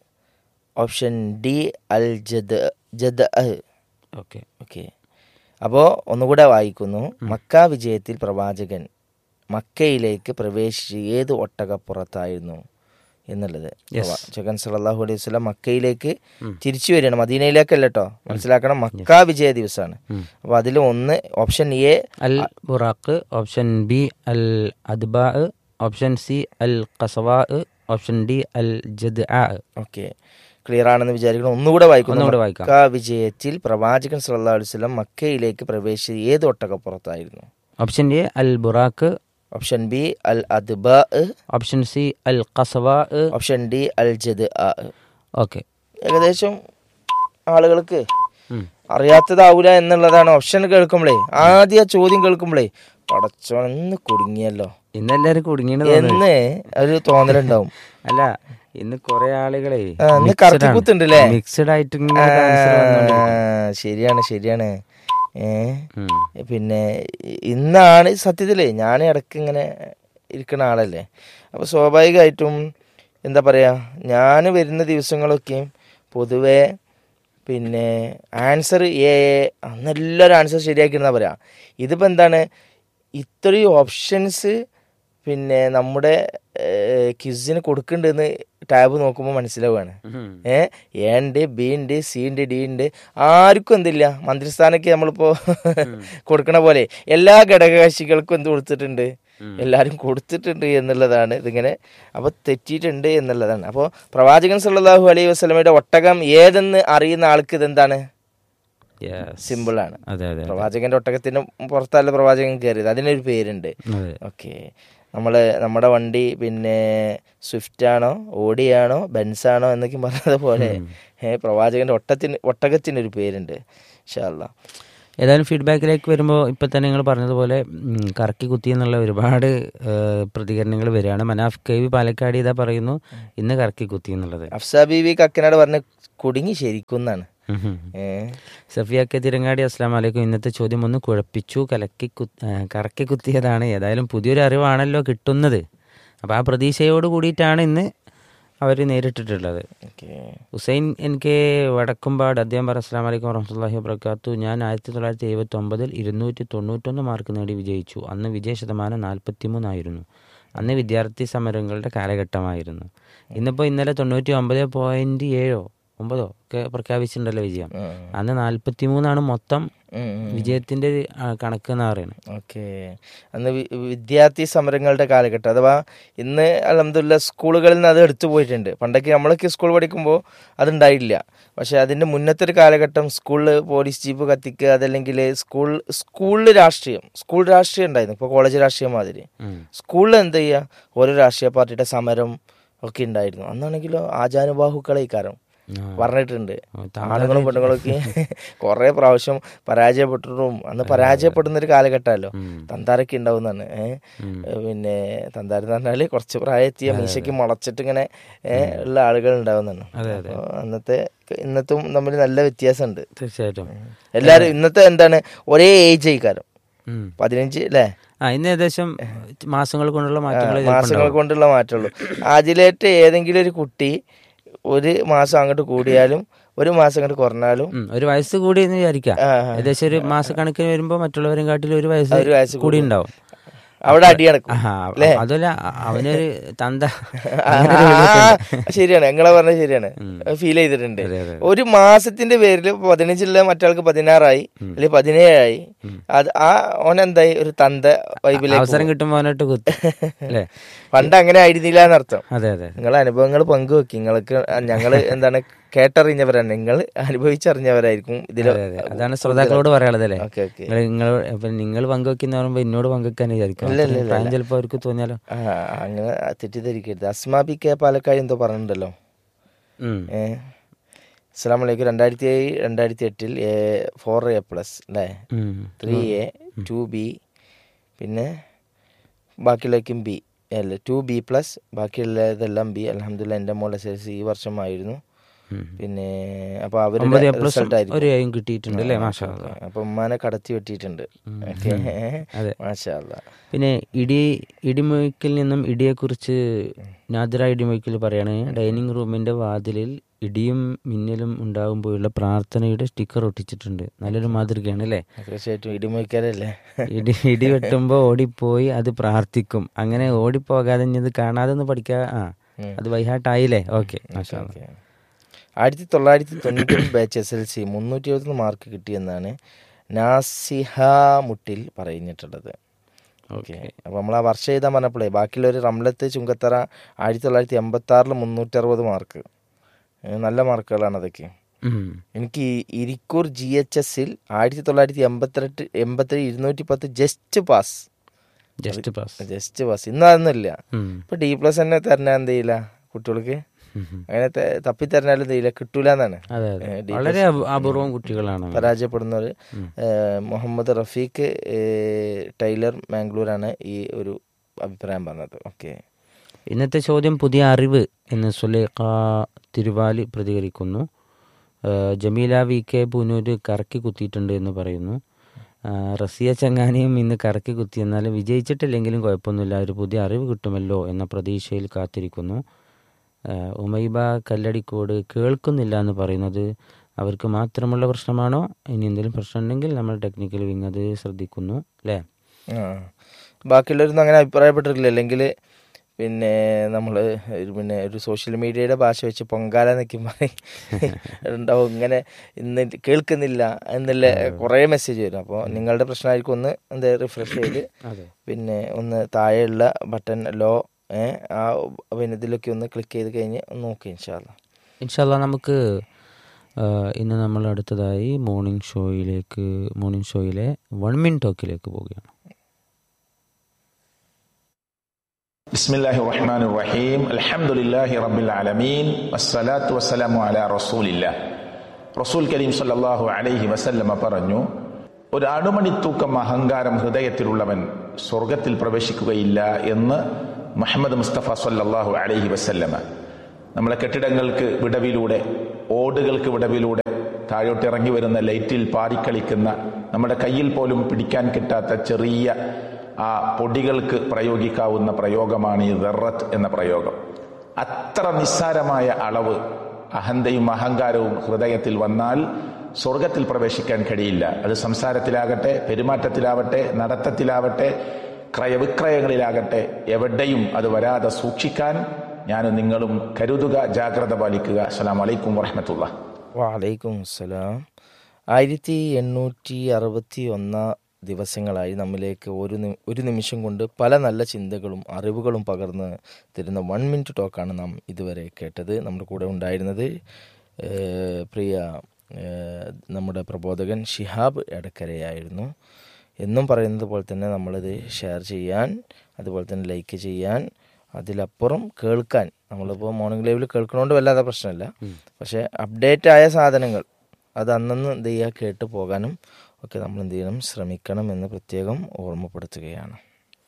option D al Jad Jad okay okay അപ്പോൾ ഒന്നുകൂടെ വായിക്കുന്നു മക്ക വിജയത്തിൽ പ്രവാചകൻ മക്കയിലേക്ക് പ്രവേശിച്ച് ഏത് ഒട്ടകപ്പുറത്തായിരുന്നു എന്നുള്ളത് പ്രവാചകൻ സല്ലല്ലാഹു അലൈഹി വസല്ലം മക്കയിലേക്ക് തിരിച്ചു വരികയാണ് മദീനയിലേക്കല്ല കേട്ടോ മനസ്സിലാക്കണം മക്ക വിജയ ദിവസമാണ് അപ്പോൾ അതിൽ ഒന്ന് option A al Buraq option B al Adba option C al Qaswa option D al Jad okay clear ആണെന്ന് വിചാരിക്കണം ഒന്നുകൂടെ വായിക്കുന്നു ഒന്നുകൂടെ വായിക്കാം. മക്ക വിജയത്തിൽ പ്രവാചകൻ സല്ലല്ലാഹു അലൈഹി വസല്ലം മക്കയിലേക്ക് പ്രവേശിച്ച് ഏത് ഒട്ടകപ്പുറത്തായിരുന്നു option A al Buraq option B al Adba option C al Qaswa option D al Jad okay ഏകദേശം ആളുകൾക്ക് ഉം. അറിയാത്തതാവൂല എന്നുള്ളതാണ് ഓപ്ഷൻ കേൾക്കുമ്പോഴേ ആദ്യ ചോദ്യം കേൾക്കുമ്പോഴേ പടച്ചോൻ ഇന്ന് കുടുങ്ങിയല്ലോ ഇന്നെല്ലാരും കുടുങ്ങിയത് എന്ന് ഒരു തോന്നലുണ്ടാവും അല്ല ഇന്ന് കുറെ ആളുകളെ ആ, ഇന്ന് കറക്കിക്കുത്തുണ്ട് ല്ലേ? മിക്സഡ് ആയിട്ട് ഇങ്ങനെ ആ, answer വന്നുകൊണ്ടിരിക്കുന്നു. ശരിയാണ് ശരിയാണ് ഏ ഉം. പിന്നെ ഇ- ഇന്നാണ് സത്യത്തിലേ ഞാൻ ഇടയ്ക്ക് ഇങ്ങനെ ഇരിക്കുന്ന ആളല്ലേ അപ്പോൾ സ്വാഭാവികമായിട്ടും എന്താ പറയുക ഞാൻ വരുന്ന ദിവസങ്ങളൊക്കെയും പൊതുവേ പിന്നെ ആൻസർ ഏ അന്നെല്ലാവരും ആൻസർ ശരിയാക്കിയിരുന്നാ പറയാ ഇതിപ്പോൾ എന്താണ് ഇത്രയും ഓപ്ഷൻസ് പിന്നെ നമ്മുടെ ക്വിസിന് കൊടുക്കുന്നുണ്ടെന്ന് ടാബ് നോക്കുമ്പോൾ മനസ്സിലാവുകയാണ് ഉം. ഏ എ ഉണ്ട് ബി ഉണ്ട് സി ഉണ്ട് ഡി ഉണ്ട് ആർക്കും എന്തില്ല മന്ത്രിസ്ഥാനൊക്കെ നമ്മളിപ്പോ കൊടുക്കണ പോലെ എല്ലാ ഘടകകക്ഷികൾക്കും എന്ത് കൊടുത്തിട്ടുണ്ട് എല്ലാവരും കൊടുത്തിട്ടുണ്ട് എന്നുള്ളതാണ് ഇതിങ്ങനെ അപ്പോൾ തെറ്റിയിട്ടുണ്ട് എന്നുള്ളതാണ് അപ്പോൾ പ്രവാചകൻ സല്ലല്ലാഹു അലൈഹി വസല്ലമയുടെ ഒട്ടകം ഏതെന്ന് അറിയുന്ന ആൾക്ക് ഇതെന്താണ് Yes. സിമ്പിളാണ് അതെ അതെ അതെ. പ്രവാചകന്റെ ഒട്ടകത്തിന് പുറത്തല്ല പ്രവാചകൻ കയറിയത് അതിനൊരു പേരുണ്ട് അതെ ഓക്കെ നമ്മൾ നമ്മുടെ വണ്ടി പിന്നെ സ്വിഫ്റ്റ് ആണോ ഓഡിയാണോ ബെൻസാണോ എന്നൊക്കെ പറഞ്ഞതുപോലെ ഏ, പ്രവാചകന്റെ ഒട്ടത്തിന് ഒട്ടകത്തിനൊരു പേരുണ്ട് ഇൻഷാല്ല ഏതായാലും ഫീഡ്ബാക്കിലേക്ക് വരുമ്പോൾ ഇപ്പം തന്നെ നിങ്ങൾ പറഞ്ഞതുപോലെ ഉം, കറക്കി കുത്തി എന്നുള്ള ഒരുപാട് പ്രതികരണങ്ങൾ വരികയാണ് മനാഫ് കെ വി പാലക്കാട് ഇതാ പറയുന്നു ഇന്ന് കറക്കി കുത്തി എന്നുള്ളത് അഫ്സ ബീവി കക്കനാട് പറഞ്ഞ കുടുങ്ങി ശരിക്കുന്നാണ് ഉം ഉം. ഏ സഫിയ കെ തിരങ്ങാടി അസ്ലാം വലൈക്കും ഇന്നത്തെ ചോദ്യം ഒന്ന് കുഴപ്പിച്ചു കലക്കി കു ആ, കറക്കി കുത്തിയതാണ് ഏതായാലും പുതിയൊരു അറിവാണല്ലോ കിട്ടുന്നത് അപ്പോൾ ആ പ്രതീക്ഷയോട് കൂടിയിട്ടാണ് ഇന്ന് അവർ നേരിട്ടിട്ടുള്ളത് okay Hussain N K Vadakkumpad അദ്ദേഹം പറ അസ്ലാം വലൈക്കും വറഹമുല്ലാഹി വബർക്കാത്തു ഞാൻ ആയിരത്തി തൊള്ളായിരത്തി എഴുപത്തി ഒമ്പതിൽ ഇരുന്നൂറ്റി തൊണ്ണൂറ്റൊന്ന് മാർക്ക് നേടി വിജയിച്ചു അന്ന് വിജയ ശതമാനം നാൽപ്പത്തി മൂന്നായിരുന്നു അന്ന് വിദ്യാർത്ഥി സമരങ്ങളുടെ കാലഘട്ടമായിരുന്നു ഇന്നിപ്പോൾ ഇന്നലെ തൊണ്ണൂറ്റി ഒമ്പത് പോയിന്റ് ഏഴോ ഒമ്പതോ ഒക്കെ പ്രഖ്യാപിച്ചിട്ടുണ്ടല്ലോ വിജയം അന്ന് നാൽപ്പത്തി മൂന്നാണ് മൊത്തം വിജയത്തിന്റെ ഒരു, ആ, കണക്ക് എന്ന് പറയുന്നത് ഓക്കെ അന്ന് വി- വിദ്യാർത്ഥി സമരങ്ങളുടെ കാലഘട്ടം അഥവാ ഇന്ന് അലഹമില്ല സ്കൂളുകളിൽ നിന്ന് അത് എടുത്തു പോയിട്ടുണ്ട് പണ്ടൊക്കെ നമ്മളൊക്കെ സ്കൂൾ പഠിക്കുമ്പോൾ അതുണ്ടായില്ല പക്ഷെ അതിൻ്റെ മുന്നത്തെ ഒരു കാലഘട്ടം സ്കൂളിൽ പോലീസ് ജീപ്പ് കത്തിക്കുക അതല്ലെങ്കിൽ സ്കൂൾ സ്കൂളിൽ രാഷ്ട്രീയം സ്കൂൾ രാഷ്ട്രീയം ഉണ്ടായിരുന്നു ഇപ്പോൾ കോളേജ് രാഷ്ട്രീയം മാതിരി ഉം. സ്കൂളിൽ എന്ത് ചെയ്യുക ഓരോ രാഷ്ട്രീയ പാർട്ടിയുടെ സമരം ഒക്കെ ഉണ്ടായിരുന്നു അന്നാണെങ്കിലോ ആചാനുബാഹുക്കളെ ഇക്കാരം ആ. പറഞ്ഞിട്ടുണ്ട് ഓ, ആണുങ്ങളും പെണ്ണുങ്ങളൊക്കെ കുറെ പ്രാവശ്യം പരാജയപ്പെട്ടിട്ടും അന്ന് പരാജയപ്പെടുന്ന ഒരു കാലഘട്ടമല്ലോ ഉം. തന്താരൊക്കെ ഉണ്ടാവുന്നതാണ് ഏഹ് ഉം. പിന്നെ തന്താര എന്ന് പറഞ്ഞാല് കുറച്ച് പ്രായത്തിയ മീശയ്ക്ക് മുളച്ചിട്ട് ഇങ്ങനെ ഏഹ് ഉള്ള ആളുകൾ ഉണ്ടാവുന്നതാണ് അപ്പൊ അന്നത്തെ ഇന്നത്തും തമ്മിൽ നല്ല വ്യത്യാസമുണ്ട് തീർച്ചയായിട്ടും എല്ലാരും ഇന്നത്തെ എന്താണ് ഒരേ ഏജ് ആയിക്കാരം ഉം. പതിനഞ്ച് അല്ലേ ആ ഇന്ന് ഏകദേശം മാസങ്ങൾ കൊണ്ടുള്ള മാറ്റങ്ങൾ മാസങ്ങൾ കൊണ്ടുള്ള മാറ്റമുള്ളൂ അതിലേറ്റ് ഏതെങ്കിലും ഒരു കുട്ടി ഒരു മാസം അങ്ങോട്ട് കൂടിയാലും ഒരു മാസം അങ്ങോട്ട് കുറഞ്ഞാലും ഉം, ഒരു വയസ്സ് കൂടി എന്ന് വിചാരിക്കാം ആ, ആ. ഏകദേശം ഒരു മാസക്കണക്കിന് വരുമ്പോ മറ്റുള്ളവരും കാട്ടിൽ ഒരു വയസ്സ് ഒരു വയസ്സ് കൂടി ഉണ്ടാവും അവിടെ അടി നടക്കും ആഹാ, അതല്ല അ- അവനൊരു തന്ത ആ, ശരിയാണ് നിങ്ങളെ പറഞ്ഞത് ശരിയാണ് ഫീൽ ചെയ്തിട്ടുണ്ട് അതെ, അതെ. ഒരു മാസത്തിന്റെ പേരിൽ പതിനഞ്ചുള്ള മറ്റാൾക്ക് പതിനാറായി അല്ലെങ്കിൽ പതിനേഴായി അത് ആ ഓനെന്തായി ഒരു തന്ത വൈബിലേക്ക് അവസരം കിട്ടുമ്പോ അവനോട്ട് കുത്തി അല്ലേ പണ്ട് അങ്ങനെ ആയിരുന്നില്ല എന്നർത്ഥം അതെ അതെ നിങ്ങളെ അനുഭവങ്ങൾ പങ്കുവെക്കി നിങ്ങൾക്ക് ഞങ്ങള് എന്താണ് കേട്ടറിഞ്ഞവരാണ് നിങ്ങൾ അനുഭവിച്ചറിഞ്ഞവരായിരിക്കും ഇതിൽ അതെ അതെ അതാണ് ശ്രോതാക്കളോട് പറയാനുള്ളത് അല്ലേ ഓക്കെ ഓക്കെ നിങ്ങൾ നിങ്ങൾ ഇപ്പൊ നിങ്ങൾ പങ്കുവെക്കുന്ന പറയുമ്പോ എന്നോട് പങ്കുവെക്കാൻ വിചാരിക്കും അത്രയും പ്രായം ചിലപ്പോ അവർക്ക് തോന്നിയാലോ ആ അങ്ങനെ തെറ്റിദ്ധരിക്കരുത് അസ്മാ ബി കെ പാലക്കാട് എന്തോ പറഞ്ഞിട്ടുണ്ടല്ലോ ഉം. ഏ അസ്സാം വലൈക്കും രണ്ടായിരത്തി ഏഴ് രണ്ടായിരത്തി എട്ടിൽ എ ഫോർ എ പ്ലസ് അല്ലേ ഉം. ത്രീ എ ടു ബി പിന്നെ ബാക്കിയുള്ളതൊക്കെയും ബി അല്ല ടു ബി പ്ലസ് ബാക്കിയുള്ളതെല്ലാം ബി അലഹമില്ല എൻ്റെ മോൾ എസ് എൽ സി ഈ വർഷമായിരുന്നു ഉം. പിന്നെ അപ്പോൾ ഒമ്പത് അവരുടെ എ പ്ലസും റിസൾട്ട് ആയിരിക്കും ഒരു എയും കിട്ടിയിട്ടുണ്ട് അല്ലേ മാഷാ അല്ലാ. അപ്പൊ ഉമ്മാനെ കടത്തി വെട്ടിയിട്ടുണ്ട് ഓക്കെ അതെ. മാഷാ അല്ലാ. പിന്നെ ഇടി ഇടിമുഴക്കിൽ നിന്നും ഇടിയെക്കുറിച്ച് നാദിറ ഇടിമുഴക്കിൽ പറയാണ് ഡൈനിങ് റൂമിന്റെ വാതിലിൽ ഇടിയും മിന്നലും ഉണ്ടാകുമ്പോഴുള്ള പ്രാർത്ഥനയുടെ സ്റ്റിക്കർ ഒട്ടിച്ചിട്ടുണ്ട് നല്ലൊരു മാതൃകയാണ് അല്ലേ തീർച്ചയായിട്ടും ഇടിമൊഴിക്കാരല്ലേ ഇടി ഇടി വെട്ടുമ്പോൾ ഓടിപ്പോയി അത് പ്രാർത്ഥിക്കും അങ്ങനെ ഓടിപ്പോകാതെ ഇനി ഇത് കാണാതെ ഒന്ന് പഠിക്കാ ആ അത് വൈഹാട്ടായില്ലേ ഓക്കെ മാഷാ അല്ലാ. ഓക്കെ ആയിരത്തി തൊള്ളായിരത്തി തൊണ്ണൂറ്റി ബാച്ച് എസ് എൽ സി മുന്നൂറ്റി എഴുപത്തൊന്ന് മാർക്ക് കിട്ടിയെന്നാണ് നാസിഹ മുട്ടിൽ പറഞ്ഞിട്ടുള്ളത് ഓക്കെ അപ്പോൾ നമ്മൾ ആ വർഷം എഴുതാൻ പറഞ്ഞപ്പോഴേ ബാക്കിയുള്ളൊരു റംലത്ത് ചുങ്കത്തറ ആയിരത്തി തൊള്ളായിരത്തി എൺപത്തി ആറിൽ മുന്നൂറ്റി അറുപത് മാർക്ക് ഏ, നല്ല മാർക്കുകളാണ് അതൊക്കെ ഉം. എനിക്ക് ഈ ഇരിക്കൂർ ജി എച്ച് എസിൽ ആയിരത്തി തൊള്ളായിരത്തി എൺപത്തിരണ്ട് എൺപത്തി ഇരുന്നൂറ്റി പത്ത് just pass just pass just pass ഇന്ന് അതൊന്നുമില്ല ഉം. ഇപ്പൊ ഡി പ്ലസ് തന്നെ തരണ എന്ത് ചെയ്യില്ല കുട്ടികൾക്ക് ഉം. അങ്ങനെ ത- തപ്പി തരണാലും എന്ത് ചെയ്യില്ല കിട്ടൂല എന്നാണ് അതെ അതെ ഏ, ഡി വളരെ അപൂ- അപൂർവം കുട്ടികളാണ് പരാജയപ്പെടുന്നവർ മുഹമ്മദ് റഫീഖ് ഏ, ടൈലർ മാംഗ്ലൂരാണ് ഈ ഒരു അഭിപ്രായം പറഞ്ഞത് ഓക്കെ ഇന്നത്തെ ചോദ്യം പുതിയ അറിവ് എന്ന് സുലേഖ തിരുവാലി പ്രതികരിക്കുന്നു ആ, ജമീല വി കെ പൂനൂര് കറക്കി കുത്തിയിട്ടുണ്ട് എന്ന് പറയുന്നു ആ, റസിയ ചങ്ങാനിയും ഇന്ന് കറക്കി കുത്തി എന്നാലും വിജയിച്ചിട്ടില്ലെങ്കിലും കുഴപ്പമൊന്നുമില്ല ഒരു പുതിയ അറിവ് കിട്ടുമല്ലോ എന്ന പ്രതീക്ഷയിൽ കാത്തിരിക്കുന്നു ആ, ഉമൈബ കല്ലടിക്കോട് കേൾക്കുന്നില്ല എന്ന് പറയുന്നത് അവർക്ക് മാത്രമുള്ള പ്രശ്നമാണോ ഇനി എന്തെങ്കിലും പ്രശ്നം ഉണ്ടെങ്കിൽ നമ്മൾ ടെക്നിക്കൽ വിങ് അത് ശ്രദ്ധിക്കുന്നു അല്ലേ ആ ബാക്കിയുള്ളവരൊന്നും അങ്ങനെ അഭിപ്രായപ്പെട്ടിട്ടില്ല അല്ലെങ്കിൽ പിന്നെ നമ്മൾ പിന്നെ ഒരു സോഷ്യൽ മീഡിയയുടെ ഭാഷ വെച്ച് പൊങ്കാല എന്നൊക്കെ പറയും ഉണ്ടാവും ഇങ്ങനെ ഇന്ന് കേൾക്കുന്നില്ല എന്നുള്ള കുറേ മെസ്സേജ് വരും അപ്പോൾ നിങ്ങളുടെ പ്രശ്നമായിരിക്കും ഒന്ന് എന്താ റിഫ്രഷ് ചെയ്ത് അതെ പിന്നെ ഒന്ന് താഴെയുള്ള ബട്ടൺ ലോ ആ പിന്നെ ഇതിലൊക്കെ ഒന്ന് ക്ലിക്ക് ചെയ്ത് കഴിഞ്ഞ് ഒന്ന് നോക്കി ഇൻഷാല്ല ഇൻഷാല്ല നമുക്ക് ആ, ഇന്ന് നമ്മൾ അടുത്തതായി മോർണിംഗ് ഷോയിലേക്ക് മോർണിംഗ് ഷോയിലെ വൺ മിൻ ടോക്കിലേക്ക് പോവുകയാണ് بسم الله الرحمن الرحيم الحمد لله رب العالمين والصلاة والسلام على رسول الله റസൂൽ കരീം സല്ലല്ലാഹു അലൈഹി വസല്ലമ പറഞ്ഞു ഒരു അണുമണിത്തൂക്കം അഹങ്കാരം ഹൃദയത്തിലുള്ളവൻ സ്വർഗത്തിൽ പ്രവേശിക്കുകയില്ല എന്ന് മുഹമ്മദ് മുസ്തഫ സല്ലല്ലാഹു അലൈഹി വസല്ലമ നമ്മളെ കെട്ടിടങ്ങൾക്ക് വിടവിലൂടെ ഓടുകൾക്ക് വിടവിലൂടെ താഴോട്ട് ഇറങ്ങി വരുന്ന ലൈറ്റിൽ പാറിക്കളിക്കുന്ന നമ്മുടെ കയ്യിൽ പോലും പിടിക്കാൻ കിട്ടാത്ത ചെറിയ ആ പൊടികൾക്ക് പ്രയോഗിക്കാവുന്ന പ്രയോഗമാണ് ഈ ദറത്ത് എന്ന പ്രയോഗം അത്ര നിസ്സാരമായ അളവ് അഹന്തയും അഹങ്കാരവും ഹൃദയത്തിൽ വന്നാൽ സ്വർഗത്തിൽ പ്രവേശിക്കാൻ കഴിയില്ല അത് സംസാരത്തിലാകട്ടെ പെരുമാറ്റത്തിലാവട്ടെ നടത്തത്തിലാവട്ടെ ക്രയവിക്രയങ്ങളിലാകട്ടെ എവിടെയും അത് വരാതെ സൂക്ഷിക്കാൻ ഞാനും നിങ്ങളും കരുതുക ജാഗ്രത പാലിക്കുക അസ്സലാം വലൈക്കും വറഹമത്തുള്ള വാലൈക്കും അസ്സലാം ആയിരത്തി എണ്ണൂറ്റി അറുപത്തി ഒന്നാം ദിവസങ്ങളായി നമ്മിലേക്ക് ഒരു നി- ഒരു നിമിഷം കൊണ്ട് പല നല്ല ചിന്തകളും അറിവുകളും പകർന്ന് തരുന്ന വൺ മിനിറ്റ് ടോക്കാണ് നാം ഇതുവരെ കേട്ടത് നമ്മുടെ കൂടെ ഉണ്ടായിരുന്നത് ഏഹ്, പ്രിയ ഏഹ്, നമ്മുടെ പ്രബോധകൻ ഷിഹാബ് എടക്കരയായിരുന്നു എന്നും പറയുന്നത് പോലെ തന്നെ നമ്മളിത് ഷെയർ ചെയ്യാൻ അതുപോലെ തന്നെ ലൈക്ക് ചെയ്യാൻ അതിലപ്പുറം കേൾക്കാൻ നമ്മളിപ്പോൾ മോർണിംഗ് ലൈവിൽ കേൾക്കണോണ്ട് വല്ലാതെ പ്രശ്നമില്ല പക്ഷേ അപ്ഡേറ്റ് ആയ സാധനങ്ങൾ അത് അന്നന്ന് എന്ത് ചെയ്യുക കേട്ട് പോകാനും ഒക്കെ നമ്മൾ എന്ത് ചെയ്യണം ശ്രമിക്കണം എന്ന് പ്രത്യേകം ഓർമ്മപ്പെടുത്തുകയാണ്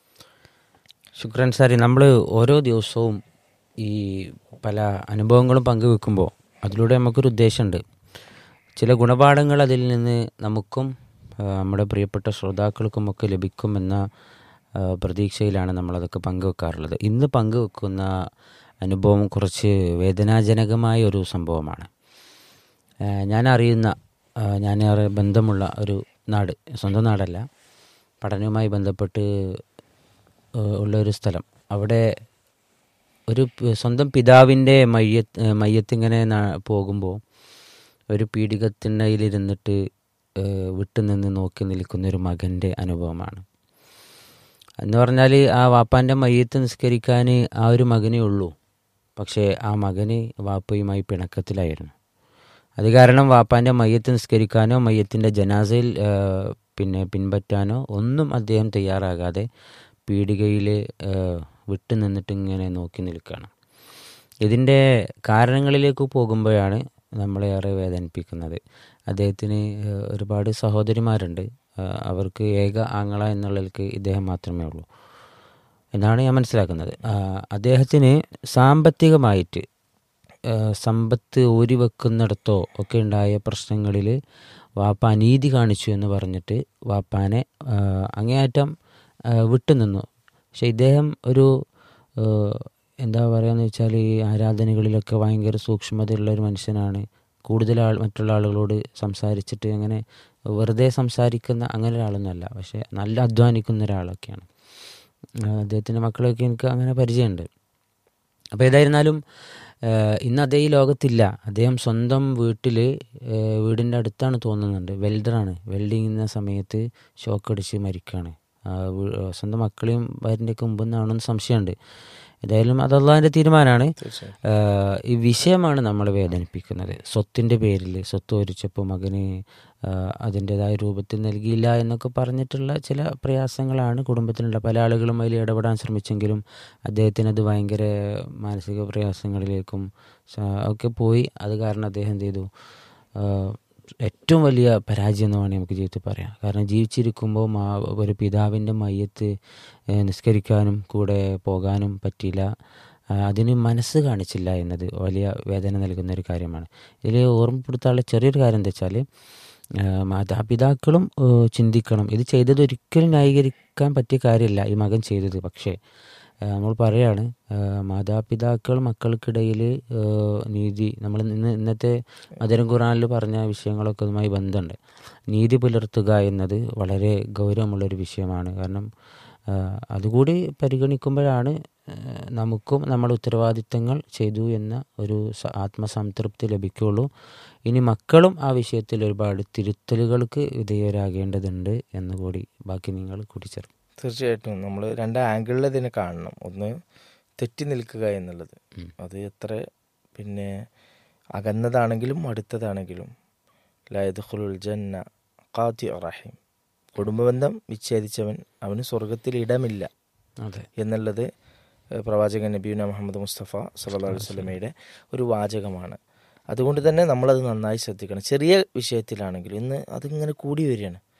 ശുക്രൻ സാരി നമ്മൾ ഓരോ ദിവസവും ഈ പല അനുഭവങ്ങളും പങ്കുവെക്കുമ്പോൾ അതിലൂടെ നമുക്കൊരു ഉദ്ദേശമുണ്ട് ചില ഗുണപാഠങ്ങൾ അതിൽ നിന്ന് നമുക്കും ആ, നമ്മുടെ പ്രിയപ്പെട്ട ശ്രോതാക്കൾക്കുമൊക്കെ ലഭിക്കുമെന്ന ആ, പ്രതീക്ഷയിലാണ് നമ്മളതൊക്കെ പങ്കുവെക്കാറുള്ളത് ഇന്ന് പങ്കുവെക്കുന്ന അനുഭവം കുറച്ച് വേദനാജനകമായ ഒരു സംഭവമാണ് ആ, ഞാൻ അറിയുന്ന ആ, ഞാൻ ഏറെ ബന്ധമുള്ള ഒരു നാട് സ്വന്തം നാടല്ല പഠനവുമായി ബന്ധപ്പെട്ട് ഏഹ് ഉള്ള ഒരു സ്ഥലം അവിടെ ഒരു പ് സ്വന്തം പിതാവിൻ്റെ മയ്യത്ത് ഏഹ് മയ്യത്തിങ്ങനെ പോകുമ്പോൾ ഒരു പീഡികത്തിണ്ണയിലിരുന്നിട്ട് ഏഹ് വിട്ടുനിന്ന് നോക്കി നിൽക്കുന്ന ഒരു മകൻ്റെ അനുഭവമാണ് എന്ന് പറഞ്ഞാൽ ആ വാപ്പാൻ്റെ മയ്യത്ത് നിസ്കരിക്കാൻ ആ ഒരു മകനേ ഉള്ളൂ പക്ഷേ ആ മകന് വാപ്പയുമായി പിണക്കത്തിലായിരുന്നു അത് കാരണം വാപ്പാൻ്റെ മയ്യത്ത് നിസ്കരിക്കാനോ മയ്യത്തിൻ്റെ ജനാസയിൽ ആ, പിന്നെ പിൻപറ്റാനോ ഒന്നും അദ്ദേഹം തയ്യാറാകാതെ പീടികയിൽ വിട്ടു നിന്നിട്ട് ഇങ്ങനെ നോക്കി നിൽക്കുകയാണ് ഇതിൻ്റെ കാരണങ്ങളിലേക്ക് പോകുമ്പോഴാണ് നമ്മളെ ഏറെ വേദനിപ്പിക്കുന്നത് അദ്ദേഹത്തിന് ആ, ഒരുപാട് സഹോദരിമാരുണ്ട് ആ, അവർക്ക് ഏക ആങ്ങള എന്നുള്ളതിലേക്ക് ഇദ്ദേഹം മാത്രമേ ഉള്ളൂ എന്നാണ് ഞാൻ മനസ്സിലാക്കുന്നത് ആ, അദ്ദേഹത്തിന് സാമ്പത്തികമായിട്ട് ആ, സമ്പത്ത് ഊരി വെക്കുന്നിടത്തോ ഒക്കെ ഉണ്ടായ പ്രശ്നങ്ങളിൽ വാപ്പ അനീതി കാണിച്ചു എന്ന് പറഞ്ഞിട്ട് വാപ്പാനെ ആ, അങ്ങേയറ്റം ആ, വിട്ടുനിന്നു പക്ഷെ ഇദ്ദേഹം ഒരു ആ, എന്താ പറയുകയെന്ന് വെച്ചാൽ ഈ ആരാധനകളിലൊക്കെ ഭയങ്കര സൂക്ഷ്മതയുള്ള ഒരു മനുഷ്യനാണ് കൂടുതൽ ആൾ മറ്റുള്ള ആളുകളോട് സംസാരിച്ചിട്ട് അങ്ങനെ വെറുതെ സംസാരിക്കുന്ന അങ്ങനെ ഒരാളൊന്നുമല്ല പക്ഷെ നല്ല അധ്വാനിക്കുന്ന ഒരാളൊക്കെയാണ് ആ, അദ്ദേഹത്തിൻ്റെ മക്കളൊക്കെ എനിക്ക് അങ്ങനെ പരിചയമുണ്ട് അപ്പോൾ ഏതായിരുന്നാലും ഏഹ്, ഇന്ന് അതേ ഈ ലോകത്തില്ല അദ്ദേഹം സ്വന്തം വീട്ടിൽ വീടിൻ്റെ അടുത്താണ് തോന്നുന്നുണ്ട് വെൽഡറാണ് വെൽഡ് ചെയ്യുന്ന സമയത്ത് ഷോക്ക് അടിച്ച് മരിക്കുകയാണ് ആ, വീ- സ്വന്തം മക്കളെയും ഭാര്യൻ്റെയൊക്കെ മുമ്പ് നിന്നാണെന്ന് സംശയമുണ്ട് ഏതായാലും അത് അള്ളാഹിൻ്റെ തീരുമാനമാണ് തീർച്ചയായും ആഹ് ഈ വിഷയമാണ് നമ്മളെ വേദനിപ്പിക്കുന്നത് സ്വത്തിൻ്റെ പേരിൽ സ്വത്ത് ഒരിച്ചപ്പോൾ മകന് ആഹ് അതിൻ്റെതായ രൂപത്തിൽ നൽകിയില്ല എന്നൊക്കെ പറഞ്ഞിട്ടുള്ള ചില പ്രയാസങ്ങളാണ് കുടുംബത്തിലുള്ള പല ആളുകളും അതിൽ ഇടപെടാൻ ശ്രമിച്ചെങ്കിലും അദ്ദേഹത്തിന് അത് ഭയങ്കര മാനസിക പ്രയാസങ്ങളിലേക്കും സ- ഒക്കെ പോയി അത് കാരണം അദ്ദേഹം എന്ത് ചെയ്തു ആഹ് ഏറ്റവും വലിയ പരാജയം എന്ന് വേണമെങ്കിൽ നമുക്ക് ജീവിതത്തിൽ പറയാം കാരണം ജീവിച്ചിരിക്കുമ്പോൾ മാ ഒരു പിതാവിൻ്റെ മയ്യത്ത് ഏഹ് നിസ്കരിക്കാനും കൂടെ പോകാനും പറ്റിയില്ല ആ, അതിന് മനസ്സ് കാണിച്ചില്ല എന്നത് വലിയ വേദന നൽകുന്ന ഒരു കാര്യമാണ് ഇതിൽ ഓർമ്മപ്പെടുത്താനുള്ള ചെറിയൊരു കാര്യം എന്താ വെച്ചാൽ മാതാപിതാക്കളും ഏഹ് ചിന്തിക്കണം ഇത് ചെയ്തത് ഒരിക്കലും ന്യായീകരിക്കാൻ പറ്റിയ കാര്യമല്ല ഈ മകൻ ചെയ്തത് പക്ഷേ ഏഹ് നമ്മൾ പറയാണ് ഏഹ് മാതാപിതാക്കൾ മക്കൾക്കിടയിൽ ഏഹ് നീതി നമ്മൾ ഇന്ന് ഇന്നത്തെ മധുരം ഖുറാനിൽ പറഞ്ഞ വിഷയങ്ങളൊക്കെ അതുമായി ബന്ധമുണ്ട് നീതി പുലർത്തുക എന്നത് വളരെ ഗൗരവമുള്ളൊരു വിഷയമാണ് കാരണം ഏഹ് അതുകൂടി പരിഗണിക്കുമ്പോഴാണ് ഏഹ് നമുക്കും നമ്മുടെ ഉത്തരവാദിത്തങ്ങൾ ചെയ്തു എന്ന ഒരു സ- ആത്മസംതൃപ്തി ലഭിക്കുകയുള്ളൂ ഇനി മക്കളും ആ വിഷയത്തിൽ ഒരുപാട് തിരുത്തലുകൾക്ക് വിധേയരാകേണ്ടതുണ്ട് എന്ന് കൂടി ബാക്കി നിങ്ങൾ കൂട്ടിച്ചേർക്കും തീർച്ചയായിട്ടും നമ്മൾ രണ്ട് ആംഗിളിൽ ഇതിനെ കാണണം ഒന്ന് തെറ്റി നിൽക്കുക എന്നുള്ളത് അത് എത്ര പിന്നെ അകന്നതാണെങ്കിലും അടുത്തതാണെങ്കിലും ലയദുൽ ജന്ന ഖാത്തി റഹീം കുടുംബബന്ധം വിച്ഛേദിച്ചവൻ അവന് സ്വർഗത്തിൽ ഇടമില്ല അതെ എന്നുള്ളത് ഏഹ്, പ്രവാചകൻ നബീന മുഹമ്മദ് മുസ്തഫ സല്ലല്ലാഹു അലൈഹി വസല്ലമയുടെ ഒരു വാചകമാണ് അതുകൊണ്ട് തന്നെ നമ്മളത് നന്നായി ശ്രദ്ധിക്കണം ചെറിയ വിഷയത്തിലാണെങ്കിലും ഇന്ന് അതിങ്ങനെ കൂടി വരികയാണ്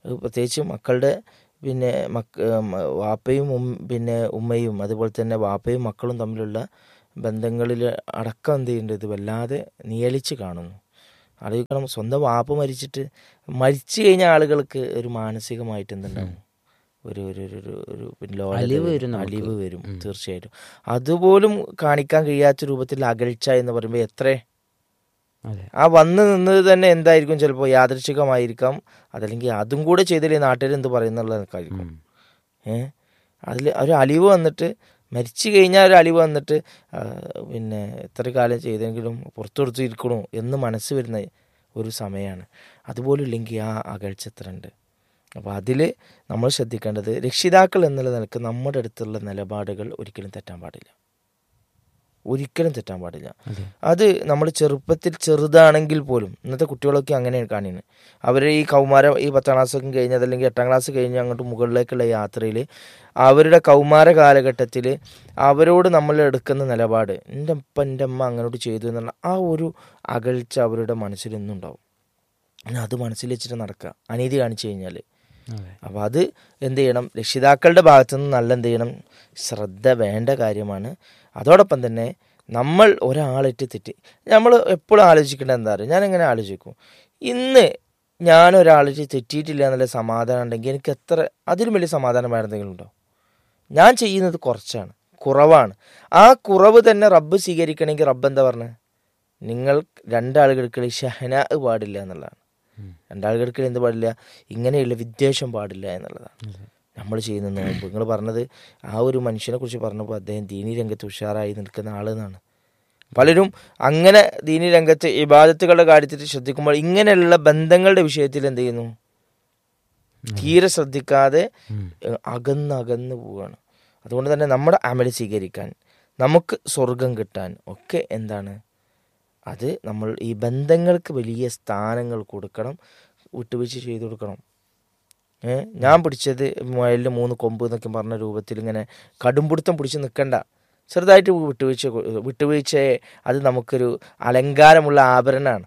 അത് പ്രത്യേകിച്ച് മക്കളുടെ പിന്നെ മക്ക മ- വാപ്പയും ഉം- പിന്നെ ഉമ്മയും അതുപോലെ തന്നെ വാപ്പയും മക്കളും തമ്മിലുള്ള ബന്ധങ്ങളിൽ അടക്കം എന്ത് ചെയ്യുന്നുണ്ട് ഇത് വല്ലാതെ നിയലിച്ച് കാണുന്നു ആലോചിക്കണം സ്വന്തം വാപ്പ മരിച്ചിട്ട് മരിച്ചു കഴിഞ്ഞ ആളുകൾക്ക് ഒരു മാനസികമായിട്ട് എന്തുണ്ടാവും ഒരു ഒരു ഒരു ഒരു ഒരു പിന്നെ ലോലത അലിവ് വരും. വരും നമുക്ക്. അലിവ് വരും തീർച്ചയായിട്ടും അതുപോലും കാണിക്കാൻ കഴിയാത്ത രൂപത്തിൽ അകൽച്ച എന്ന് പറയുമ്പോൾ എത്ര അതെ ആ വന്ന് നിന്നത് തന്നെ എന്തായിരിക്കും ചിലപ്പോൾ യാദൃശികമായിരിക്കാം അതല്ലെങ്കിൽ അതും കൂടെ ചെയ്തില്ലേ നാട്ടുകാർ എന്ത് പറയുന്നുള്ളതൊക്കെയായിരിക്കും ഉം. ഏ അതിൽ ഒരു അലിവ് വന്നിട്ട് മരിച്ചു കഴിഞ്ഞാൽ ഒരു അലിവ് വന്നിട്ട് ആ, പിന്നെ എത്ര കാലം ചെയ്തെങ്കിലും പുറത്തു കൊടുത്തിരിക്കണു എന്ന് മനസ്സ് വരുന്ന ഒരു സമയമാണ് അതുപോലില്ലെങ്കിൽ ആ അകൽച്ച എത്ര ഉണ്ട് അപ്പോൾ അതിൽ നമ്മൾ ശ്രദ്ധിക്കേണ്ടത് രക്ഷിതാക്കൾ എന്നുള്ള നിലക്ക് നമ്മുടെ അടുത്തുള്ള നിലപാടുകൾ ഒരിക്കലും തെറ്റാൻ പാടില്ല ഒരിക്കലും തെറ്റാൻ പാടില്ല അതെ അത് നമ്മൾ ചെറുപ്പത്തിൽ ചെറുതാണെങ്കിൽ പോലും ഇന്നത്തെ കുട്ടികളൊക്കെ അങ്ങനെയാണ് കാണുന്നത് അവർ ഈ കൗമാര ഈ പത്താം ക്ലാസ്സൊക്കെ കഴിഞ്ഞ് അതല്ലെങ്കിൽ എട്ടാം ക്ലാസ് കഴിഞ്ഞ് അങ്ങോട്ട് മുകളിലേക്കുള്ള യാത്രയിൽ അവരുടെ കൗമാര കാലഘട്ടത്തിൽ അവരോട് നമ്മൾ എടുക്കുന്ന നിലപാട് എൻ്റെ അപ്പ എൻ്റെ അമ്മ അങ്ങനോട്ട് ചെയ്തു എന്നുള്ള ആ ഒരു അകൽച്ച അവരുടെ മനസ്സിലെന്നും ഉണ്ടാവും പിന്നെ അത് മനസ്സിൽ വെച്ചിട്ട് നടക്കുക അനീതി കാണിച്ചു കഴിഞ്ഞാൽ അതെ അപ്പോൾ അത് എന്ത് ചെയ്യണം രക്ഷിതാക്കളുടെ ഭാഗത്തു നിന്ന് നല്ല എന്ത് ചെയ്യണം ശ്രദ്ധ വേണ്ട കാര്യമാണ് അതോടൊപ്പം തന്നെ നമ്മൾ ഒരാളിട്ട് തെറ്റി നമ്മൾ എപ്പോഴും ആലോചിക്കേണ്ടത് എന്താ പറയുക ഞാൻ എങ്ങനെ ആലോചിക്കും ഇന്ന് ഞാൻ ഒരാളിട്ട് തെറ്റിയിട്ടില്ല എന്നുള്ള സമാധാനം ഉണ്ടെങ്കിൽ എനിക്ക് എത്ര അതിലും വലിയ സമാധാനം വേറെ എന്തെങ്കിലും ഉണ്ടോ ഞാൻ ചെയ്യുന്നത് കുറച്ചാണ് കുറവാണ് ആ കുറവ് തന്നെ റബ്ബ് സ്വീകരിക്കണമെങ്കിൽ റബ്ബ് എന്താ പറഞ്ഞത് നിങ്ങൾ രണ്ടാളുകൾക്ക് ഷഹന പാടില്ല എന്നുള്ളതാണ് ഉം. രണ്ടാളുകൾക്ക് എന്ത് പാടില്ല ഇങ്ങനെയുള്ള വിദ്വേഷം പാടില്ല എന്നുള്ളതാണ് നമ്മൾ ചെയ്യുന്ന നോമ്പ് നിങ്ങൾ പറഞ്ഞത് ആ ഒരു മനുഷ്യനെ കുറിച്ച് പറഞ്ഞപ്പോൾ അദ്ദേഹം ദീനി രംഗത്ത് ഉഷാറായി നിൽക്കുന്ന ആളെന്നാണ് പലരും അങ്ങനെ ദീനി രംഗത്ത് ഇബാദത്തുകളുടെ കാര്യത്തിൽ ശ്രദ്ധിക്കുമ്പോൾ ഇങ്ങനെയുള്ള ബന്ധങ്ങളുടെ വിഷയത്തിൽ എന്ത് ചെയ്യുന്നു തീരെ ശ്രദ്ധിക്കാതെ ഉം. ഏഹ്, അകന്ന് അകന്ന് പോവുകയാണ് അതുകൊണ്ട് തന്നെ നമ്മുടെ അമല് സ്വീകരിക്കാൻ നമുക്ക് സ്വർഗം കിട്ടാൻ ഒക്കെ എന്താണ് അത് നമ്മൾ ഈ ബന്ധങ്ങൾക്ക് വലിയ സ്ഥാനങ്ങൾ കൊടുക്കണം വിട്ടുവീഴ്ച ചെയ്തു കൊടുക്കണം ഏ ഞാൻ പിടിച്ചത് മുയലിന് മൂന്ന് കൊമ്പ് എന്നൊക്കെ പറഞ്ഞ രൂപത്തിൽ ഇങ്ങനെ കടുംപിടുത്തം പിടിച്ച് നിൽക്കണ്ട ചെറുതായിട്ട് വിട്ടുവീഴ്ച കൊ- വിട്ടുവീഴ്ചയെ അത് നമുക്കൊരു അലങ്കാരമുള്ള ആഭരണമാണ്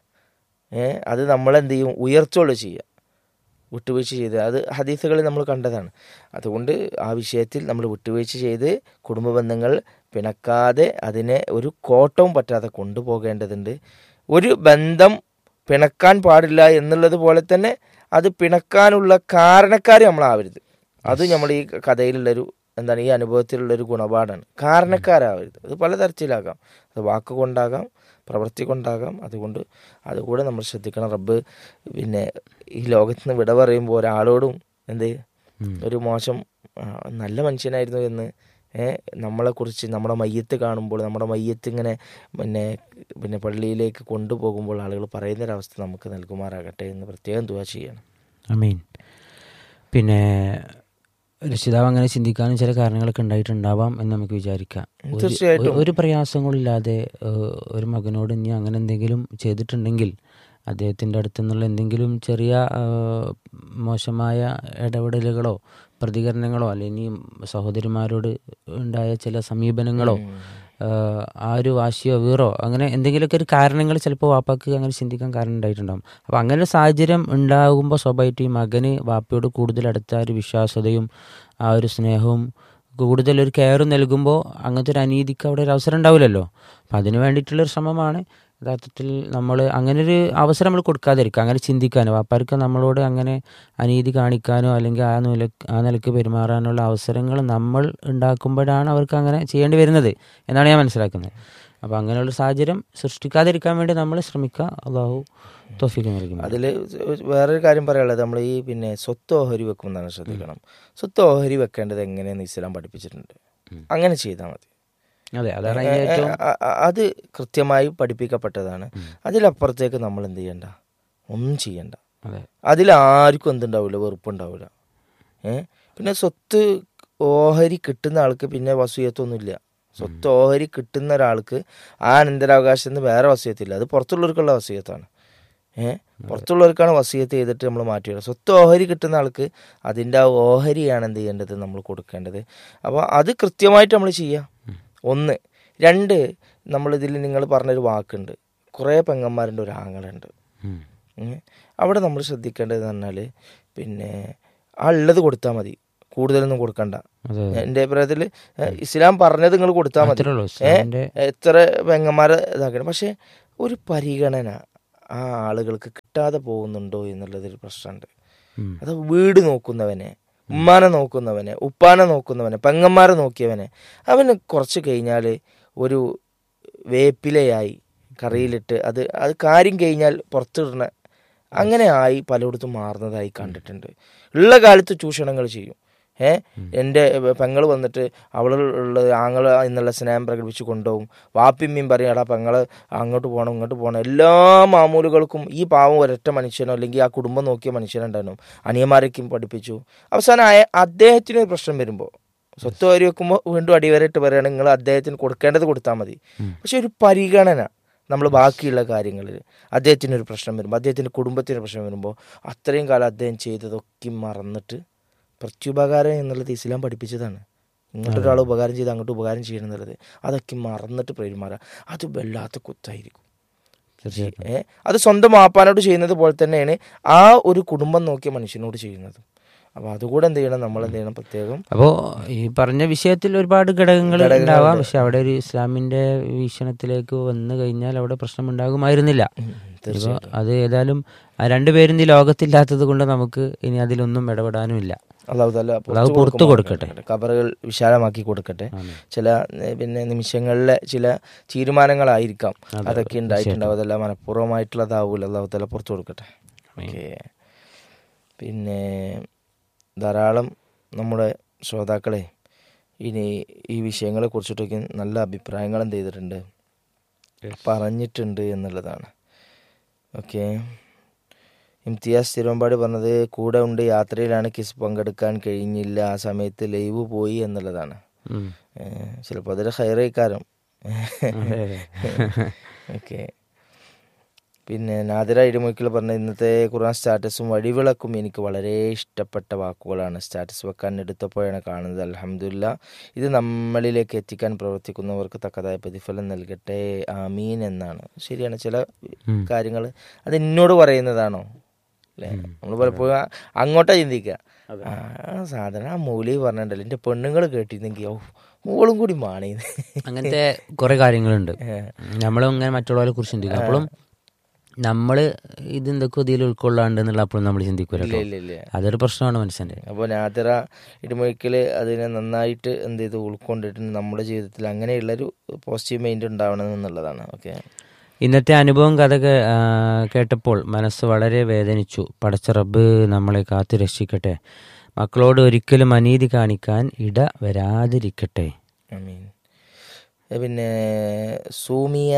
ഏ അത് നമ്മളെന്ത് ചെയ്യും ഉയർത്തുള്ളൂ ചെയ്യുക വിട്ടുവീഴ്ച ചെയ്ത് അത് ഹദീസുകളിൽ നമ്മൾ കണ്ടതാണ് അതുകൊണ്ട് ആ വിഷയത്തിൽ നമ്മൾ വിട്ടുവീഴ്ച ചെയ്ത് കുടുംബ ബന്ധങ്ങൾ പിണക്കാതെ അതിനെ ഒരു കോട്ടവും പറ്റാതെ കൊണ്ടുപോകേണ്ടതുണ്ട് ഒരു ബന്ധം പിണക്കാൻ പാടില്ല എന്നുള്ളത് പോലെ തന്നെ അത് പിണക്കാനുള്ള കാരണക്കാർ നമ്മളാവരുത് അത് നമ്മൾ ഈ കഥയിലുള്ളൊരു എന്താണ് ഈ അനുഭവത്തിലുള്ളൊരു ഗുണപാഠാണ് കാരണക്കാരാവരുത് അത് പലതരത്തിലാകാം അത് വാക്കുകൊണ്ടാകാം പ്രവൃത്തി കൊണ്ടാകാം അതുകൊണ്ട് അതുകൂടെ നമ്മൾ ശ്രദ്ധിക്കണം റബ്ബ് പിന്നെ ഈ ലോകത്ത് നിന്ന് വിട പറയുമ്പോൾ ഒരാളോടും എന്ത് ഉം. ഒരു മോശം ആ, നല്ല മനുഷ്യനായിരുന്നു എന്ന് ഏ, നമ്മളെക്കുറിച്ച് നമ്മുടെ മയ്യത്ത് കാണുമ്പോൾ നമ്മുടെ മയ്യത്ത് ഇങ്ങനെ പിന്നെ പിന്നെ പള്ളിയിലേക്ക് കൊണ്ടുപോകുമ്പോൾ ആളുകൾ പറയുന്നൊരവസ്ഥ നമുക്ക് നൽകുമാറാകട്ടെ എന്ന് പ്രത്യേകം ദുവാ ചെയ്യണം അമീൻ പിന്നെ രക്ഷിതാവ് അങ്ങനെ ചിന്തിക്കാനും ചില കാരണങ്ങളൊക്കെ ഉണ്ടായിട്ടുണ്ടാവാം എന്ന് നമുക്ക് വിചാരിക്കാം ഒരു- തീർച്ചയായിട്ടും. ഒരു പ്രയാസങ്ങളില്ലാതെ ഏഹ്, ഒരു മകനോട് ഇനി അങ്ങനെ എന്തെങ്കിലും ചെയ്തിട്ടുണ്ടെങ്കിൽ അദ്ദേഹത്തിൻ്റെ അടുത്തു നിന്നുള്ള എന്തെങ്കിലും ചെറിയ ഏഹ്, മോശമായ ഇടപെടലുകളോ പ്രതികരണങ്ങളോ അല്ലെങ്കിൽ സഹോദരിമാരോട് ഉണ്ടായ ചില സമീപനങ്ങളോ ഏഹ്, ആ ഒരു വാശിയോ വീറോ അങ്ങനെ എന്തെങ്കിലുമൊക്കെ ഒരു കാരണങ്ങൾ ചിലപ്പോൾ വാപ്പാക്ക് അങ്ങനെ ചിന്തിക്കാൻ കാരണം ഉണ്ടായിട്ടുണ്ടാകും അപ്പോൾ അങ്ങനെ ഒരു സാഹചര്യം ഉണ്ടാകുമ്പോൾ സ്വാഭാവികമായിട്ടും ഈ മകന് വാപ്പയോട് കൂടുതൽ അടുത്ത ആ ഒരു വിശ്വാസതയും ആ ഒരു സ്നേഹവും കൂടുതൽ ഒരു കെയറും നൽകുമ്പോൾ അങ്ങനത്തെ ഒരു അനീതിക്ക് അവിടെ ഒരു അവസരം ഉണ്ടാവില്ലല്ലോ അപ്പം അതിന് വേണ്ടിയിട്ടുള്ളൊരു ശ്രമമാണ് യഥാർത്ഥത്തിൽ നമ്മൾ അങ്ങനെ ഒരു അവസരം നമ്മൾ കൊടുക്കാതിരിക്കുക അങ്ങനെ ചിന്തിക്കാനോ വാപ്പാർക്ക് നമ്മളോട് അങ്ങനെ അനീതി കാണിക്കാനോ അല്ലെങ്കിൽ ആ നില ആ നിലക്ക് പെരുമാറാനുള്ള അവസരങ്ങൾ നമ്മൾ ഉണ്ടാക്കുമ്പോഴാണ് അവർക്ക് അങ്ങനെ ചെയ്യേണ്ടി വരുന്നത് എന്നാണ് ഞാൻ മനസ്സിലാക്കുന്നത് അപ്പോൾ അങ്ങനെയുള്ള സാഹചര്യം സൃഷ്ടിക്കാതിരിക്കാൻ വേണ്ടി നമ്മൾ ശ്രമിക്കുക അള്ളാഹു തോഫിക്ക് നൽകും അതിൽ വേറൊരു കാര്യം പറയാനുള്ളത് നമ്മൾ ഈ പിന്നെ സ്വത്ത് ഓഹരി വെക്കുമെന്നാണ് ശ്രദ്ധിക്കണം സ്വത്ത് ഓഹരി വെക്കേണ്ടത് എങ്ങനെയെന്ന് ഇസ്ലാം പഠിപ്പിച്ചിട്ടുണ്ട് അങ്ങനെ ചെയ്താൽ മതി അതെ അതാണ് അതിൻ്റെ ഏറ്റവും അ- അ- അത് കൃത്യമായി പഠിപ്പിക്കപ്പെട്ടതാണ് അതിലപ്പുറത്തേക്ക് നമ്മൾ എന്ത് ചെയ്യണ്ട ഒന്നും ചെയ്യണ്ട അതെ അതിലാർക്കും എന്തുണ്ടാവില്ല വെറുപ്പുണ്ടാവില്ല ഏ പിന്നെ സ്വത്ത് ഓഹരി കിട്ടുന്ന ആൾക്ക് പിന്നെ വസൂയത്തൊന്നുമില്ല സ്വത്ത് ഓഹരി കിട്ടുന്ന ഒരാൾക്ക് ആ അനന്തരാവകാശം എന്ന് വേറെ വസീയത്തില്ല അത് പുറത്തുള്ളവർക്കുള്ള വസീയത്താണ് ഏഹ് പുറത്തുള്ളവർക്കാണ് വസീയത്ത് ചെയ്തിട്ട് നമ്മൾ മാറ്റി സ്വത്ത് ഓഹരി കിട്ടുന്ന ആൾക്ക് അതിൻ്റെ ആ ഓഹരിയാണ് എന്ത് ചെയ്യേണ്ടത് നമ്മൾ കൊടുക്കേണ്ടത് അപ്പോൾ അത് കൃത്യമായിട്ട് നമ്മൾ ചെയ്യാം ഒന്ന് രണ്ട് നമ്മളിതിൽ നിങ്ങൾ പറഞ്ഞൊരു വാക്കുണ്ട് കുറേ പെങ്ങന്മാരുണ്ട് ഒരു ആങ്ങളുണ്ട് ഉം. ഉം. അവിടെ നമ്മൾ ശ്രദ്ധിക്കേണ്ടതെന്ന് പറഞ്ഞാൽ പിന്നെ ആ ഉള്ളത് കൊടുത്താൽ മതി കൂടുതലൊന്നും കൊടുക്കണ്ട അതെ അതെ. എൻ്റെ അഭിപ്രായത്തിൽ ഇസ്ലാം പറഞ്ഞത് നിങ്ങൾ കൊടുത്താൽ മതി അത്രേ ഉള്ളൂ. ഏ? ഇസ്ലാമിന്റെ എത്ര പെങ്ങന്മാരെ ഇതാക്കണം പക്ഷെ ഒരു പരിഗണന ആ ആളുകൾക്ക് കിട്ടാതെ പോകുന്നുണ്ടോ എന്നുള്ളതൊരു പ്രശ്നമുണ്ട് ഉം. അത് വീട് നോക്കുന്നവനെ ഉമ്മാനെ നോക്കുന്നവനെ ഉപ്പാനെ നോക്കുന്നവനെ പെങ്ങന്മാരെ നോക്കിയവനെ അവന് കുറച്ച് കഴിഞ്ഞാൽ ഒരു വേപ്പിലയായി കറിയിലിട്ട് അത് അത് കാര്യം കഴിഞ്ഞാൽ പുറത്തിടണ അങ്ങനെ ആയി പലയിടത്തും മാറുന്നതായി കണ്ടിട്ടുണ്ട് ഉള്ള കാലത്ത് ചൂഷണങ്ങൾ ചെയ്യും ഏ എൻ്റെ പെങ്ങൾ വന്നിട്ട് അവളുള്ള ആങ്ങൾ എന്നുള്ള സ്നേഹം പ്രകടിപ്പിച്ച് കൊണ്ടുപോകും വാപ്പിമ്മയും പറയും എടാ പെങ്ങള് അങ്ങോട്ട് പോകണം ഇങ്ങോട്ട് പോകണം എല്ലാ മാമൂലുകൾക്കും ഈ പാവം ഒരൊറ്റ മനുഷ്യനോ അല്ലെങ്കിൽ ആ കുടുംബം നോക്കിയ മനുഷ്യനുണ്ടായിരുന്നു അനിയന്മാരൊക്കെയും പഠിപ്പിച്ചു അവസാനം അയ- അദ്ദേഹത്തിന് ഒരു പ്രശ്നം വരുമ്പോൾ സ്വത്ത് വാരി വെക്കുമ്പോൾ വീണ്ടും അടിവരയിട്ട് പറയുകയാണെങ്കിൽ നിങ്ങൾ അദ്ദേഹത്തിന് കൊടുക്കേണ്ടത് കൊടുത്താൽ മതി പക്ഷെ ഒരു പരിഗണന നമ്മൾ ബാക്കിയുള്ള കാര്യങ്ങളിൽ അദ്ദേഹത്തിന് ഒരു പ്രശ്നം വരുമ്പോൾ അദ്ദേഹത്തിൻ്റെ കുടുംബത്തിന് പ്രശ്നം വരുമ്പോൾ അത്രയും കാലം അദ്ദേഹം ചെയ്തതൊക്കെ മറന്നിട്ട് പ്രത്യുപകാരം എന്നുള്ളത് ഇസ്ലാം പഠിപ്പിച്ചതാണ് ഇങ്ങോട്ട് ഒരാൾ ഉപകാരം ചെയ്ത് അങ്ങോട്ട് ഉപകാരം ചെയ്യണം എന്നുള്ളത് അതൊക്കെ മറന്നിട്ട് പെരുമാറുക അത് വല്ലാത്ത കുത്തായിരിക്കും തീർച്ചയായിട്ടും ഏ അത് സ്വന്തം മാപ്പാനോട് ചെയ്യുന്നത് പോലെ തന്നെയാണ് ആ ഒരു കുടുംബം നോക്കിയ മനുഷ്യനോട് ചെയ്യുന്നത് അപ്പോൾ അതുകൂടെ എന്ത് ചെയ്യണം നമ്മൾ എന്ത് ചെയ്യണം പ്രത്യേകം അപ്പോ ഈ പറഞ്ഞ വിഷയത്തിൽ ഒരുപാട് ഘടകങ്ങൾ ഉണ്ടാവാം പക്ഷെ അവിടെ ഒരു ഇസ്ലാമിന്റെ വീക്ഷണത്തിലേക്ക് വന്നു കഴിഞ്ഞാൽ അവിടെ പ്രശ്നം ഉണ്ടാകുമായിരുന്നില്ല ഇപ്പൊ അത് ഏതായാലും ആ രണ്ടുപേരും ഈ ലോകത്തില്ലാത്തത് കൊണ്ട് നമുക്ക് ഇനി അതിലൊന്നും ഇടപെടാനും ഇല്ല അള്ളാഹു താല അള്ളാഹു പുറത്തു കൊടുക്കട്ടെ. കബറുകൾ വിശാലമാക്കി കൊടുക്കട്ടെ ചില ഏ, പിന്നെ നിമിഷങ്ങളിലെ ചില തീരുമാനങ്ങളായിരിക്കാം അതൊക്കെ ഉണ്ടായിട്ടുണ്ടാവും അതെല്ലാം മനഃപൂർവ്വമായിട്ടുള്ളതാവൂല അള്ളാഹു താല പുറത്തു കൊടുക്കട്ടെ ഓക്കെ പിന്നെ ധാരാളം നമ്മുടെ ശ്രോതാക്കളെ ഇനി ഈ വിഷയങ്ങളെ കുറിച്ചിട്ടൊക്കെ നല്ല അഭിപ്രായങ്ങൾ എന്ത് ചെയ്തിട്ടുണ്ട് പറഞ്ഞിട്ടുണ്ട് എന്നുള്ളതാണ് ഓക്കെ ഇംതിയാസ് തിരുവമ്പാടി പറഞ്ഞത് കൂടെ ഉണ്ട് യാത്രയിലാണ് കിസ് പങ്കെടുക്കാൻ കഴിഞ്ഞില്ല ആ സമയത്ത് ലൈവ് പോയി എന്നുള്ളതാണ് ഉം. ചിലപ്പോൾ അതൊരു ഹൈറേക്കാരം അതെ, അതെ. ഓക്കെ പിന്നെ നാദിര ഇടിമുക്കിൽ പറഞ്ഞ ഇന്നത്തെ ഖുർആൻ സ്റ്റാറ്റസും വഴിവിളക്കും എനിക്ക് വളരെ ഇഷ്ടപ്പെട്ട വാക്കുകളാണ് സ്റ്റാറ്റസ് വെക്കാൻ എടുത്തപ്പോഴാണ് കാണുന്നത് അലഹമില്ല ഇത് നമ്മളിലേക്ക് എത്തിക്കാൻ പ്രവർത്തിക്കുന്നവർക്ക് തക്കതായ പ്രതിഫലം നൽകട്ടെ ആമീൻ എന്നാണ് ശരിയാണ് ചില ഉം. കാര്യങ്ങൾ അത് എന്നോട് പറയുന്നതാണോ അല്ലേ നമ്മൾ പലപ്പോഴും ആ- അങ്ങോട്ടാ ചിന്തിക്കുക ആ സാധനം ആ മൂലി പറഞ്ഞിട്ടല്ലോ എൻ്റെ പെണ്ണുങ്ങൾ കേട്ടിരുന്നെങ്കിൽ ഓ മോളും കൂടി മാണീന്ന് അങ്ങനത്തെ കുറെ കാര്യങ്ങളുണ്ട് നമ്മളും ഇങ്ങനെ മറ്റുള്ളവരെ കുറിച്ച് ചിന്തിക്കും അപ്പോഴും നമ്മള് ഇത് എന്തൊക്കെ ഇതിൽ ഉൾക്കൊള്ളാണ്ട് എന്നുള്ള അപ്പോഴും നമ്മൾ ചിന്തിക്കൂല ഇല്ല കേട്ടോ. ഇല്ല ഇല്ല അതൊരു പ്രശ്നമാണ് മനുഷ്യന്റെ അപ്പോൾ നാദിറ ഇടുമൊഴിക്കൽ അതിനെ നന്നായിട്ട് എന്ത് ചെയ്ത് ഉൾക്കൊണ്ടിട്ട് നമ്മുടെ ജീവിതത്തിൽ അങ്ങനെയുള്ളൊരു പോസിറ്റീവ് മൈൻഡ് ഉണ്ടാവണം എന്നുള്ളതാണ് ഓക്കെ ഇന്നത്തെ അനുഭവം കഥ കേ- ആ, കേട്ടപ്പോൾ മനസ്സ് വളരെ വേദനിച്ചു പടച്ച റബ്ബ് നമ്മളെ കാത്തു രക്ഷിക്കട്ടെ മക്കളോട് ഒരിക്കലും അനീതി കാണിക്കാൻ ഇട വരാതിരിക്കട്ടെ ഐ മീൻ പിന്നെ സൂമിയ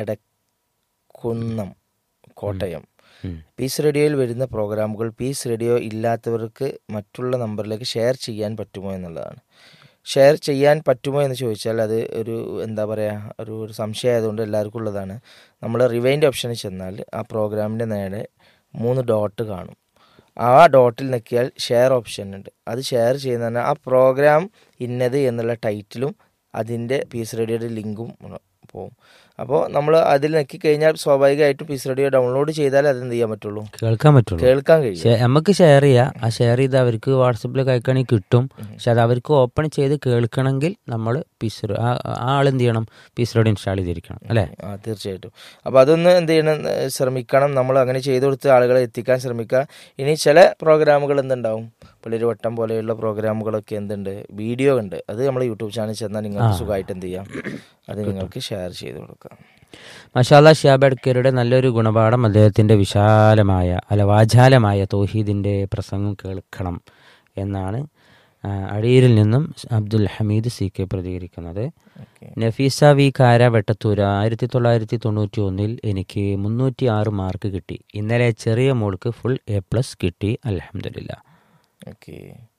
എടക്കുന്നം കോട്ടയം ഉം. പീസ് റേഡിയോയിൽ വരുന്ന പ്രോഗ്രാമുകൾ പീസ് റേഡിയോ ഇല്ലാത്തവർക്ക് മറ്റുള്ള നമ്പറിലേക്ക് ഷെയർ ചെയ്യാൻ പറ്റുമോ എന്നുള്ളതാണ് ഷെയർ ചെയ്യാൻ പറ്റുമോ എന്ന് ചോദിച്ചാൽ അത് ഒരു എന്താ പറയുക ഒരു ഒരു സംശയം ആയതുകൊണ്ട് എല്ലാവർക്കും ഉള്ളതാണ് നമ്മൾ റിവൈൻഡ് ഓപ്ഷനിൽ ചെന്നാൽ ആ പ്രോഗ്രാമിൻ്റെ നേരെ മൂന്ന് ഡോട്ട് കാണും ആ ഡോട്ടിൽ നിൽക്കിയാൽ ഷെയർ ഓപ്ഷൻ ഉണ്ട് അത് ഷെയർ ചെയ്യുന്ന ആ പ്രോഗ്രാം ഇന്നത് എന്നുള്ള ടൈറ്റിലും അതിൻ്റെ പീസ് റേഡിയോയുടെ ലിങ്കും പോവും അപ്പോൾ നമ്മൾ അതിൽ നെക്കി കഴിഞ്ഞാൽ സ്വാഭാവികമായിട്ടും പീസ് റേഡിയോ ഡൗൺലോഡ് ചെയ്താൽ അത് എന്ത് ചെയ്യാൻ പറ്റുള്ളൂ കേൾക്കാൻ പറ്റുള്ളൂ കേൾക്കാൻ കഴിയും ഷെ- നമുക്ക് ഷെയർ ചെയ്യാം ആ ഷെയർ ചെയ്ത് അവർക്ക് വാട്സപ്പിൽ അയക്കുകയാണെങ്കിൽ കിട്ടും പക്ഷെ അത് അവർക്ക് ഓപ്പൺ ചെയ്ത് കേൾക്കണമെങ്കിൽ നമ്മൾ പീസ് ആ ആ ആൾ എന്ത് ചെയ്യണം പീസ് റോഡ് ഇൻസ്റ്റാൾ ചെയ്തിരിക്കണം അല്ലേ ആ തീർച്ചയായിട്ടും അപ്പോൾ അതൊന്ന് എന്ത് ചെയ്യണം ഏ, ശ്രമിക്കണം നമ്മൾ അങ്ങനെ ചെയ്തു കൊടുത്ത് ആളുകളെ എത്തിക്കാൻ ശ്രമിക്കുക ഇനി ചില പ്രോഗ്രാമുകൾ എന്തുണ്ടാവും പുള്ളിയൊരു വട്ടം പോലെയുള്ള പ്രോഗ്രാമുകളൊക്കെ എന്തുണ്ട് വീഡിയോ ഉണ്ട് അത് നമ്മൾ യൂട്യൂബ് ചാനൽ ചെന്നാൽ നിങ്ങൾക്ക് സുഖമായിട്ട് എന്ത് ചെയ്യാം അത് നിങ്ങൾക്ക് ഷെയർ ചെയ്ത് കൊടുക്കാം മഷാല ഷിയാബഡ്ക്കരുടെ നല്ലൊരു ഗുണപാഠം അദ്ദേഹത്തിൻ്റെ വിശാലമായ അല്ല വാചാലമായ തോഹീദിൻ്റെ പ്രസംഗം കേൾക്കണം എന്നാണ് ആ, അടിയൂരിൽ നിന്നും അബ്ദുൽ ഹമീദ് സി കെ പ്രതികരിക്കുന്നത് ഓക്കെ നഫീസ വി കാര വെട്ടത്തൂര ആയിരത്തി തൊള്ളായിരത്തി തൊണ്ണൂറ്റി ഒന്നിൽ എനിക്ക് മുന്നൂറ്റി ആറ് മാർക്ക് കിട്ടി ഇന്നലെ ചെറിയ മോൾക്ക് ഫുൾ എ പ്ലസ് കിട്ടി അലഹമില്ല ഓക്കെ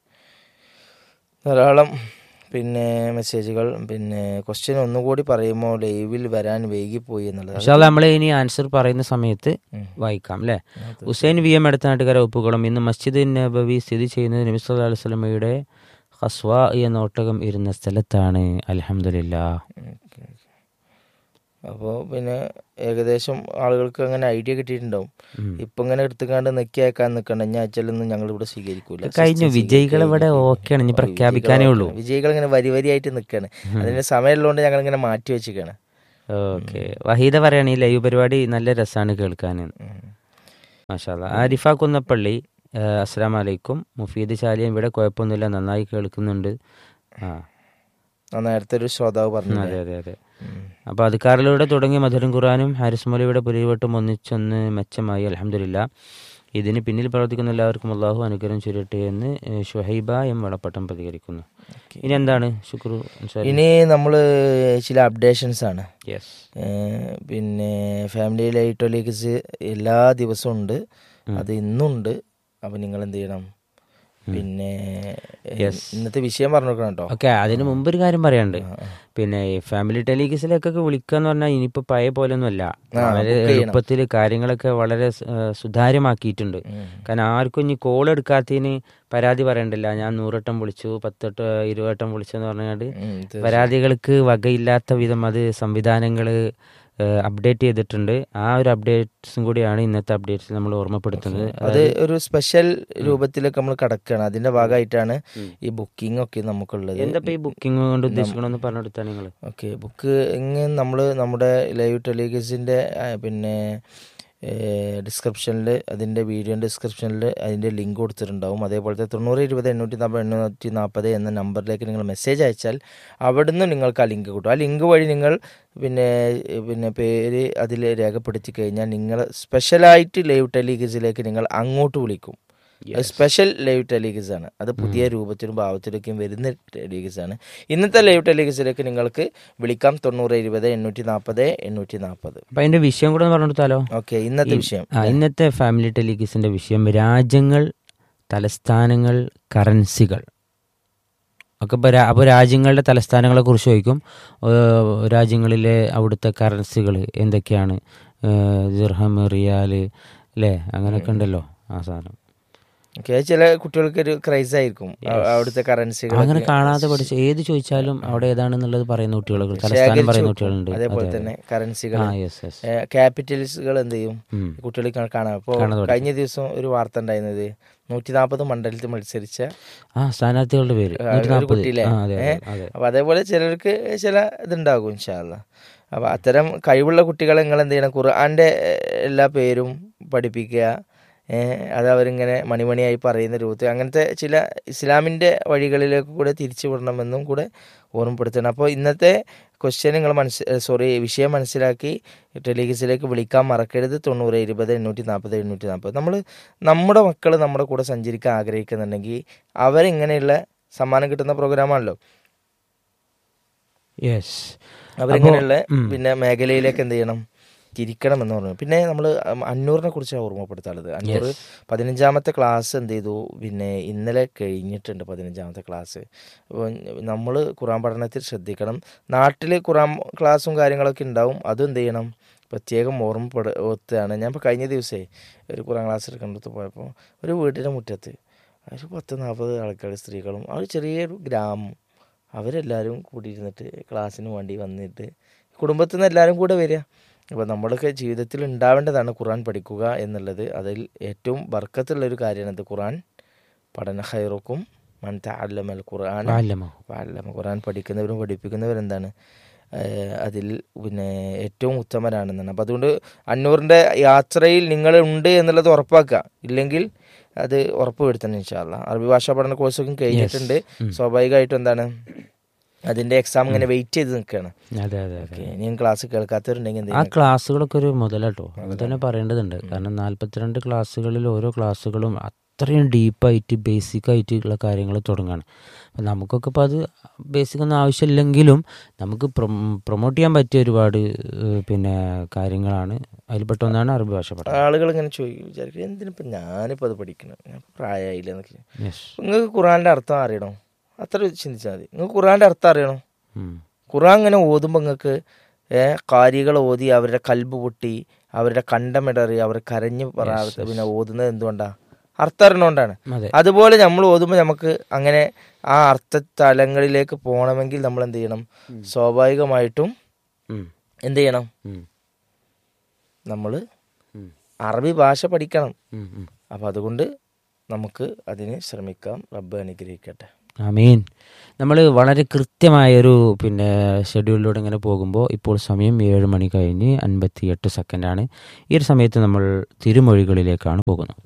ധാരാളം പിന്നെ മെസ്സേജുകൾ പിന്നെ ക്വസ്റ്റ്യൻ ഒന്നുകൂടി പറയുമ്പോൾ ലൈവിൽ വരാൻ വൈകിപ്പോയി എന്നുള്ളത് പക്ഷേ നമ്മൾ ഇനി ആൻസർ പറയുന്ന സമയത്ത് വായിക്കാം അല്ലേ ഹുസൈൻ വി എം എടുത്തനാട്ടുകാര ഒപ്പുകുളം ഇന്ന് മസ്ജിദ് നബവി സ്ഥിതി ചെയ്യുന്നത് നബി സല്ലല്ലാഹു അലൈഹി വസല്ലമയുടെ ഹസ്വ എന്ന ഒട്ടകം ഇരുന്ന സ്ഥലത്താണ് അലഹമില്ല ഓക്കെ. അപ്പോൾ പിന്നെ ഏകദേശം ആളുകൾക്ക് അങ്ങനെ ഐഡിയ കിട്ടിയിട്ടുണ്ടാവും ഉം. ഇപ്പൊ ഇങ്ങനെ എടുത്തുകാണ്ട് നെക്കി അയക്കാൻ നിൽക്കണ്ട ഞാൻ അയച്ചാലൊന്നും ഞങ്ങൾ ഇവിടെ സ്വീകരിക്കൂല കഴിഞ്ഞു വിജയികൾ ഇവിടെ ഓക്കെയാണ് ഇനി പ്രഖ്യാപിക്കാനേ ഉള്ളൂ വിജയികൾ ഇങ്ങനെ വരി വരിയായിട്ട് നിൽക്കാണ് അതിന് സമയമുള്ളതുകൊണ്ട് ഞങ്ങൾ ഇങ്ങനെ മാറ്റി വെച്ചിരിക്കുകയാണ് ഓക്കെ വഹീദ പറയാണ് ഈ ലൈവ് പരിപാടി നല്ല രസമാണ് കേൾക്കാൻ മാഷാല്ല ആരിഫ കുന്നപ്പള്ളി ഏഹ്, അസ്സലാമു അലൈക്കും മുഫീദ് ശാലിയം ഇവിടെ കുഴപ്പമൊന്നുമില്ല നന്നായി കേൾക്കുന്നുണ്ട് ആ ആ നേരത്തെ ഒരു ശ്രോതാവ് പറഞ്ഞു അതെ അതെ അതെ അപ്പോൾ അധികാരിലൂടെ തുടങ്ങിയ മധുരം ഖുറാനും ഹാരിസ് മൗലയുടെ പുലിവട്ടും ഒന്നിച്ചൊന്ന് മെച്ചമായി അലഹമില്ല ഇതിന് പിന്നിൽ പ്രവർത്തിക്കുന്ന എല്ലാവർക്കും അള്ളാഹു അനുഗ്രഹം ചുരട്ടെ എന്ന് ഏഹ്, ഷുഹൈബ എം വളപ്പട്ടം പ്രതികരിക്കുന്നു ഇനി എന്താണ് ശുക്രു ഇനി നമ്മൾ ചില അപ്ഡേഷൻസ് ആണ് യെസ് ഏഹ് പിന്നെ ഫാമിലി ലൈറ്റ് ലീഗ്സ് എല്ലാ ദിവസവും ഉണ്ട് അത് ഇന്നുണ്ട് അപ്പം നിങ്ങൾ എന്ത് ചെയ്യണം പിന്നെ ഏഹ്, ഇന്നത്തെ വിഷയം പറഞ്ഞു കൊടുക്കണം കേട്ടോ ഓക്കെ അതിന് മുമ്പ് ഒരു കാര്യം പറയാനുണ്ട് പിന്നെ ഈ ഫാമിലി ടെലിഗസിലേക്കൊക്കെ വിളിക്കാന്ന് പറഞ്ഞാൽ ഇനിയിപ്പോ പഴയ പോലൊന്നും അല്ല വളരെ എളുപ്പത്തിൽ കാര്യങ്ങളൊക്കെ വളരെ സ്- ഏഹ് സുതാര്യമാക്കിയിട്ടുണ്ട് കാരണം ആർക്കും ഇനി കോൾ എടുക്കാത്തതിന് പരാതി പറയണ്ടല്ല ഞാൻ നൂറട്ടം വിളിച്ചു പത്തെട്ട് ഇരുപതെട്ടം വിളിച്ചെന്ന് പറഞ്ഞാണ്ട് ഉം, ഇത് പരാതികൾക്ക് വകയില്ലാത്ത വിധം അത് സംവിധാനങ്ങൾ അപ്ഡേറ്റ് ചെയ്തിട്ടുണ്ട് ആ ഒരു അപ്ഡേറ്റ്സും കൂടിയാണ് ഇന്നത്തെ അപ്ഡേറ്റ്സ് നമ്മൾ ഓർമ്മപ്പെടുത്തുന്നത് അത് ഒരു സ്പെഷ്യൽ രൂപത്തിലൊക്കെ നമ്മൾ കിടക്കുകയാണ് അതിന്റെ ഭാഗമായിട്ടാണ് ഈ ബുക്കിംഗ് ഒക്കെ നമുക്കുള്ളത് എന്താ ഈ ബുക്കിംഗ് കൊണ്ട് ഉദ്ദേശിക്കണമെന്ന് പറഞ്ഞെടുത്താണ് നിങ്ങൾ ഓക്കെ ബുക്ക് ഇങ്ങനെ നമ്മൾ നമ്മുടെ ലൈവ് ടെലിഗസിൻ്റെ പിന്നെ ഡിസ്ക്രിപ്ഷനിൽ അതിൻ്റെ വീഡിയോ ഡിസ്ക്രിപ്ഷനിൽ അതിൻ്റെ ലിങ്ക് കൊടുത്തിട്ടുണ്ടാവും അതേപോലത്തെ തൊണ്ണൂറ് ഇരുപത് എണ്ണൂറ്റി നാൽപ്പത് എണ്ണൂറ്റി നാൽപ്പത് എന്ന നമ്പറിലേക്ക് നിങ്ങൾ മെസ്സേജ് അയച്ചാൽ അവിടുന്ന് നിങ്ങൾക്ക് ആ ലിങ്ക് കിട്ടും ആ ലിങ്ക് വഴി നിങ്ങൾ പിന്നെ പിന്നെ പേര് അതിൽ രേഖപ്പെടുത്തി കഴിഞ്ഞാൽ നിങ്ങൾ സ്പെഷ്യലായിട്ട് ലൈവ് ടെലിഗസിലേക്ക് നിങ്ങൾ അങ്ങോട്ട് വിളിക്കും അത് സ്പെഷ്യൽ ലൈവ് ടെലിഗസ് ആണ് അത് പുതിയ രൂപത്തിലും ഭാവത്തിലൊക്കെയും വരുന്ന ടെലിഗസ് ആണ് ഇന്നത്തെ ലൈവ് ടെലിഗസിലേക്ക് നിങ്ങൾക്ക് വിളിക്കാം തൊണ്ണൂറ് ഇരുപത് എണ്ണൂറ്റി നാൽപ്പത് എണ്ണൂറ്റി നാൽപ്പത് അപ്പൊ അതിന്റെ വിഷയം കൂടെ ഒന്ന് പറഞ്ഞെടുത്താലോ ഓക്കെ ഇന്നത്തെ വിഷയം ആ, ഇന്നത്തെ ഫാമിലി ടെലിഗസിന്റെ വിഷയം രാജ്യങ്ങൾ തലസ്ഥാനങ്ങൾ കറൻസികൾ ഒക്കെ ഇപ്പോൾ അപ്പോൾ രാജ്യങ്ങളുടെ തലസ്ഥാനങ്ങളെ കുറിച്ച് ചോദിക്കും ഏഹ് രാജ്യങ്ങളിലെ അവിടുത്തെ കറൻസികൾ എന്തൊക്കെയാണ് ഏഹ് ദിർഹം റിയാൽ അല്ലേ അങ്ങനെയൊക്കെ ഉണ്ടല്ലോ ആ സാധനം ഓക്കെ ചില കുട്ടികൾക്ക് ഒരു ക്രൈസ് ആയിരിക്കും അ- അവിടുത്തെ കറൻസികൾ അങ്ങനെ കാണാതെ പഠിച്ച് ഏത് ചോദിച്ചാലും അവിടെ ഏതാണെന്നുള്ളത് പറയുന്ന കുട്ടികളുണ്ട് തലസ്ഥാനം പറയുന്ന കുട്ടികളുണ്ട് അതേപോലെ അതെ, തന്നെ അതെ. കറൻസികൾ ആ യെസ് യെസ് ക്യാപിറ്റൽസുകൾ എന്ത് ചെയ്യും ഉം. കുട്ടികൾക്ക് കാണാം അപ്പോൾ കാണാതെ പഠിക്കും. കഴിഞ്ഞ ദിവസം ഒരു വാർത്ത ഉണ്ടായിരുന്നത് നൂറ്റി നാൽപ്പത് മണ്ഡലത്തിൽ മത്സരിച്ച ആ സ്ഥാനാർത്ഥികളുടെ പേര് ആ, നൂറ്റി ഒരു നാൽപ്പത് കുട്ടിയില്ലേ ആ അതെ ഏ? അതെ, അതെ അപ്പൊ അതേപോലെ ചിലർക്ക് ചില ഇതുണ്ടാകും ഇൻഷാല്ല അപ്പൊ അത്തരം കഴിവുള്ള കുട്ടികളെ നിങ്ങൾ എന്ത് ചെയ്യണം ഖുർആന്റെ ഏ, എല്ലാ പേരും പഠിപ്പിക്കുക ഏഹ് അത് അവരിങ്ങനെ മണിമണിയായി പറയുന്ന രൂപത്തിൽ അങ്ങനത്തെ ചില ഇസ്ലാമിന്റെ വഴികളിലേക്ക് കൂടെ തിരിച്ചു വിടണമെന്നും കൂടെ ഓർമ്മപ്പെടുത്തണം അപ്പോൾ ഇന്നത്തെ ക്വസ്റ്റ്യൻ നിങ്ങൾ മനസ്സ് സോറി വിഷയം മനസ്സിലാക്കി ടെലിഗസിലേക്ക് വിളിക്കാൻ മറക്കരുത് തൊണ്ണൂറ് ഇരുപത് എണ്ണൂറ്റി നാൽപ്പത് എണ്ണൂറ്റി നാൽപ്പത് നമ്മൾ നമ്മുടെ മക്കൾ നമ്മുടെ കൂടെ സഞ്ചരിക്കാൻ ആഗ്രഹിക്കുന്നുണ്ടെങ്കിൽ അവരിങ്ങനെയുള്ള സമ്മാനം കിട്ടുന്ന പ്രോഗ്രാമാണല്ലോ യെസ് അവരിങ്ങനെയുള്ള ഉം. പിന്നെ മേഖലയിലേക്ക് എന്ത് ചെയ്യണം തിരിക്കണം എന്ന് പറഞ്ഞു പിന്നെ നമ്മൾ അന്നൂറിനെ കുറിച്ച് ഓർമ്മപ്പെടുത്താനുള്ളത് അന്നൂർ പതിനഞ്ചാമത്തെ ക്ലാസ് എന്ത് ചെയ്തു പിന്നെ ഇന്നലെ കഴിഞ്ഞിട്ടുണ്ട് പതിനഞ്ചാമത്തെ ക്ലാസ് അപ്പോൾ നമ്മൾ ഖുറാൻ പഠനത്തിൽ ശ്രദ്ധിക്കണം നാട്ടിൽ ഖുറാൻ ക്ലാസ്സും കാര്യങ്ങളൊക്കെ ഉണ്ടാവും അതും എന്ത് ചെയ്യണം പ്രത്യേകം ഓർമ്മപ്പെടുത്തുകയാണ് ഞാൻ ഇപ്പോൾ കഴിഞ്ഞ ദിവസമേ ഒരു ഖുറാൻ ക്ലാസ് എടുക്കേണ്ടത് പോയപ്പോൾ ഒരു വീട്ടിൻ്റെ മുറ്റത്ത് ഒരു പത്ത് നാൽപ്പത് ആൾക്കാർ സ്ത്രീകളും ആ ഒരു ചെറിയൊരു ഗ്രാമം അവരെല്ലാവരും കൂടിയിരുന്നിട്ട് ക്ലാസ്സിന് വേണ്ടി വന്നിട്ട് കുടുംബത്തിൽ നിന്ന് എല്ലാവരും കൂടെ വരിക അപ്പോൾ നമ്മളൊക്കെ ജീവിതത്തിൽ ഉണ്ടാവേണ്ടതാണ് ഖുറാൻ പഠിക്കുക എന്നുള്ളത് അതിൽ ഏറ്റവും ബർക്കത്തുള്ള ഒരു കാര്യമാണ് ഇത് ഖുറാൻ പഠന ഹൈറുക്കും മൻ തഅല്ലമൽ ഖുർആൻ അല്ലമോ അല്ലമ ഖുറാൻ പഠിക്കുന്നവരും പഠിപ്പിക്കുന്നവരും എന്താണ് ഏഹ് അതിൽ പിന്നെ ഏറ്റവും ഉത്തമരാണെന്നാണ് അപ്പം അതുകൊണ്ട് അന്നൂറിൻ്റെ യാത്രയിൽ നിങ്ങൾ ഉണ്ട് എന്നുള്ളത് ഉറപ്പാക്കുക ഇല്ലെങ്കിൽ അത് ഉറപ്പ് വരുത്തണം ഇൻഷാല്ല അറബി ഭാഷാ പഠന കോഴ്സൊക്കെ കഴിഞ്ഞിട്ടുണ്ട് സ്വാഭാവികമായിട്ടും എന്താണ് അതിന്റെ എക്സാം ഇങ്ങനെ വെയിറ്റ് ചെയ്ത് നിൽക്കുകയാണ് അതെ അതെ അതെ ഓക്കെ ഇനിയും ക്ലാസ് കേൾക്കാത്തവരുണ്ടെങ്കിൽ എന്ത് ആ ചെയ്യണം? ക്ലാസ്സുകളൊക്കെ ഒരു മുതലാട്ടോ അത് തന്നെ പറയേണ്ടതുണ്ട് കാരണം നാൽപ്പത്തിരണ്ട് ക്ലാസ്സുകളിൽ ഓരോ ക്ലാസ്സുകളും അത്രയും ഡീപ്പായിട്ട് ബേസിക് ആയിട്ടുള്ള കാര്യങ്ങൾ തുടങ്ങുകയാണ് അപ്പം നമുക്കൊക്കെ ഇപ്പോൾ അത് ബേസിക് ഒന്നും ആവശ്യമില്ലെങ്കിലും നമുക്ക് പ്രൊമോട്ട് ചെയ്യാൻ പറ്റിയ ഒരുപാട് ഏഹ്, പിന്നെ കാര്യങ്ങളാണ് അതിൽപ്പെട്ട ഒന്നാണ് അറബി ഭാഷ പഠനം ആളുകൾ ഇങ്ങനെ ചോദിക്കും വിചാരിക്കും എന്തിനിപ്പോൾ ഞാനിപ്പോൾ അത് പഠിക്കണം ഞാൻ പ്രായമായില്ല എന്നൊക്കെ യെസ് നിങ്ങൾക്ക് ഖുറാന്റെ അർത്ഥം അറിയണോ അത്ര ചിന്തിച്ചാൽ മതി നിങ്ങൾക്ക് ഖുറാന്റെ അർത്ഥം അറിയണോ ഖുറാൻ ഇങ്ങനെ ഓതുമ്പോൾ നിങ്ങൾക്ക് കാരികൾ ഓതി അവരുടെ കൽബ് പൊട്ടി അവരുടെ കണ്ടമിടറി അവർ കരഞ്ഞ് പറയാ പിന്നെ ഓതുന്നത് എന്തുകൊണ്ടാ അർത്ഥം അറിയണോണ്ടാണ് അതെ അതുപോലെ നമ്മൾ ഓതുമ്പോൾ നമുക്ക് അങ്ങനെ ആ അർത്ഥ തലങ്ങളിലേക്ക് പോകണമെങ്കിൽ നമ്മൾ എന്ത് ചെയ്യണം സ്വാഭാവികമായിട്ടും ഉം. എന്ത് ചെയ്യണം ഉം. നമ്മൾ ഉം. അറബി ഭാഷ പഠിക്കണം ഉം, ഉം. അപ്പം അതുകൊണ്ട് നമുക്ക് അതിന് ശ്രമിക്കാം റബ്ബ് അനുഗ്രഹിക്കട്ടെ ആമീൻ നമ്മൾ വളരെ കൃത്യമായൊരു പിന്നെ ഷെഡ്യൂളിലൂടെ ഇങ്ങനെ പോകുമ്പോൾ ഇപ്പോൾ സമയം ഏഴ് മണി കഴിഞ്ഞ് അൻപത്തി എട്ട് സെക്കൻഡാണ് ഈ ഒരു സമയത്ത് നമ്മൾ തിരുമൊഴികളിലേക്കാണ് പോകുന്നത്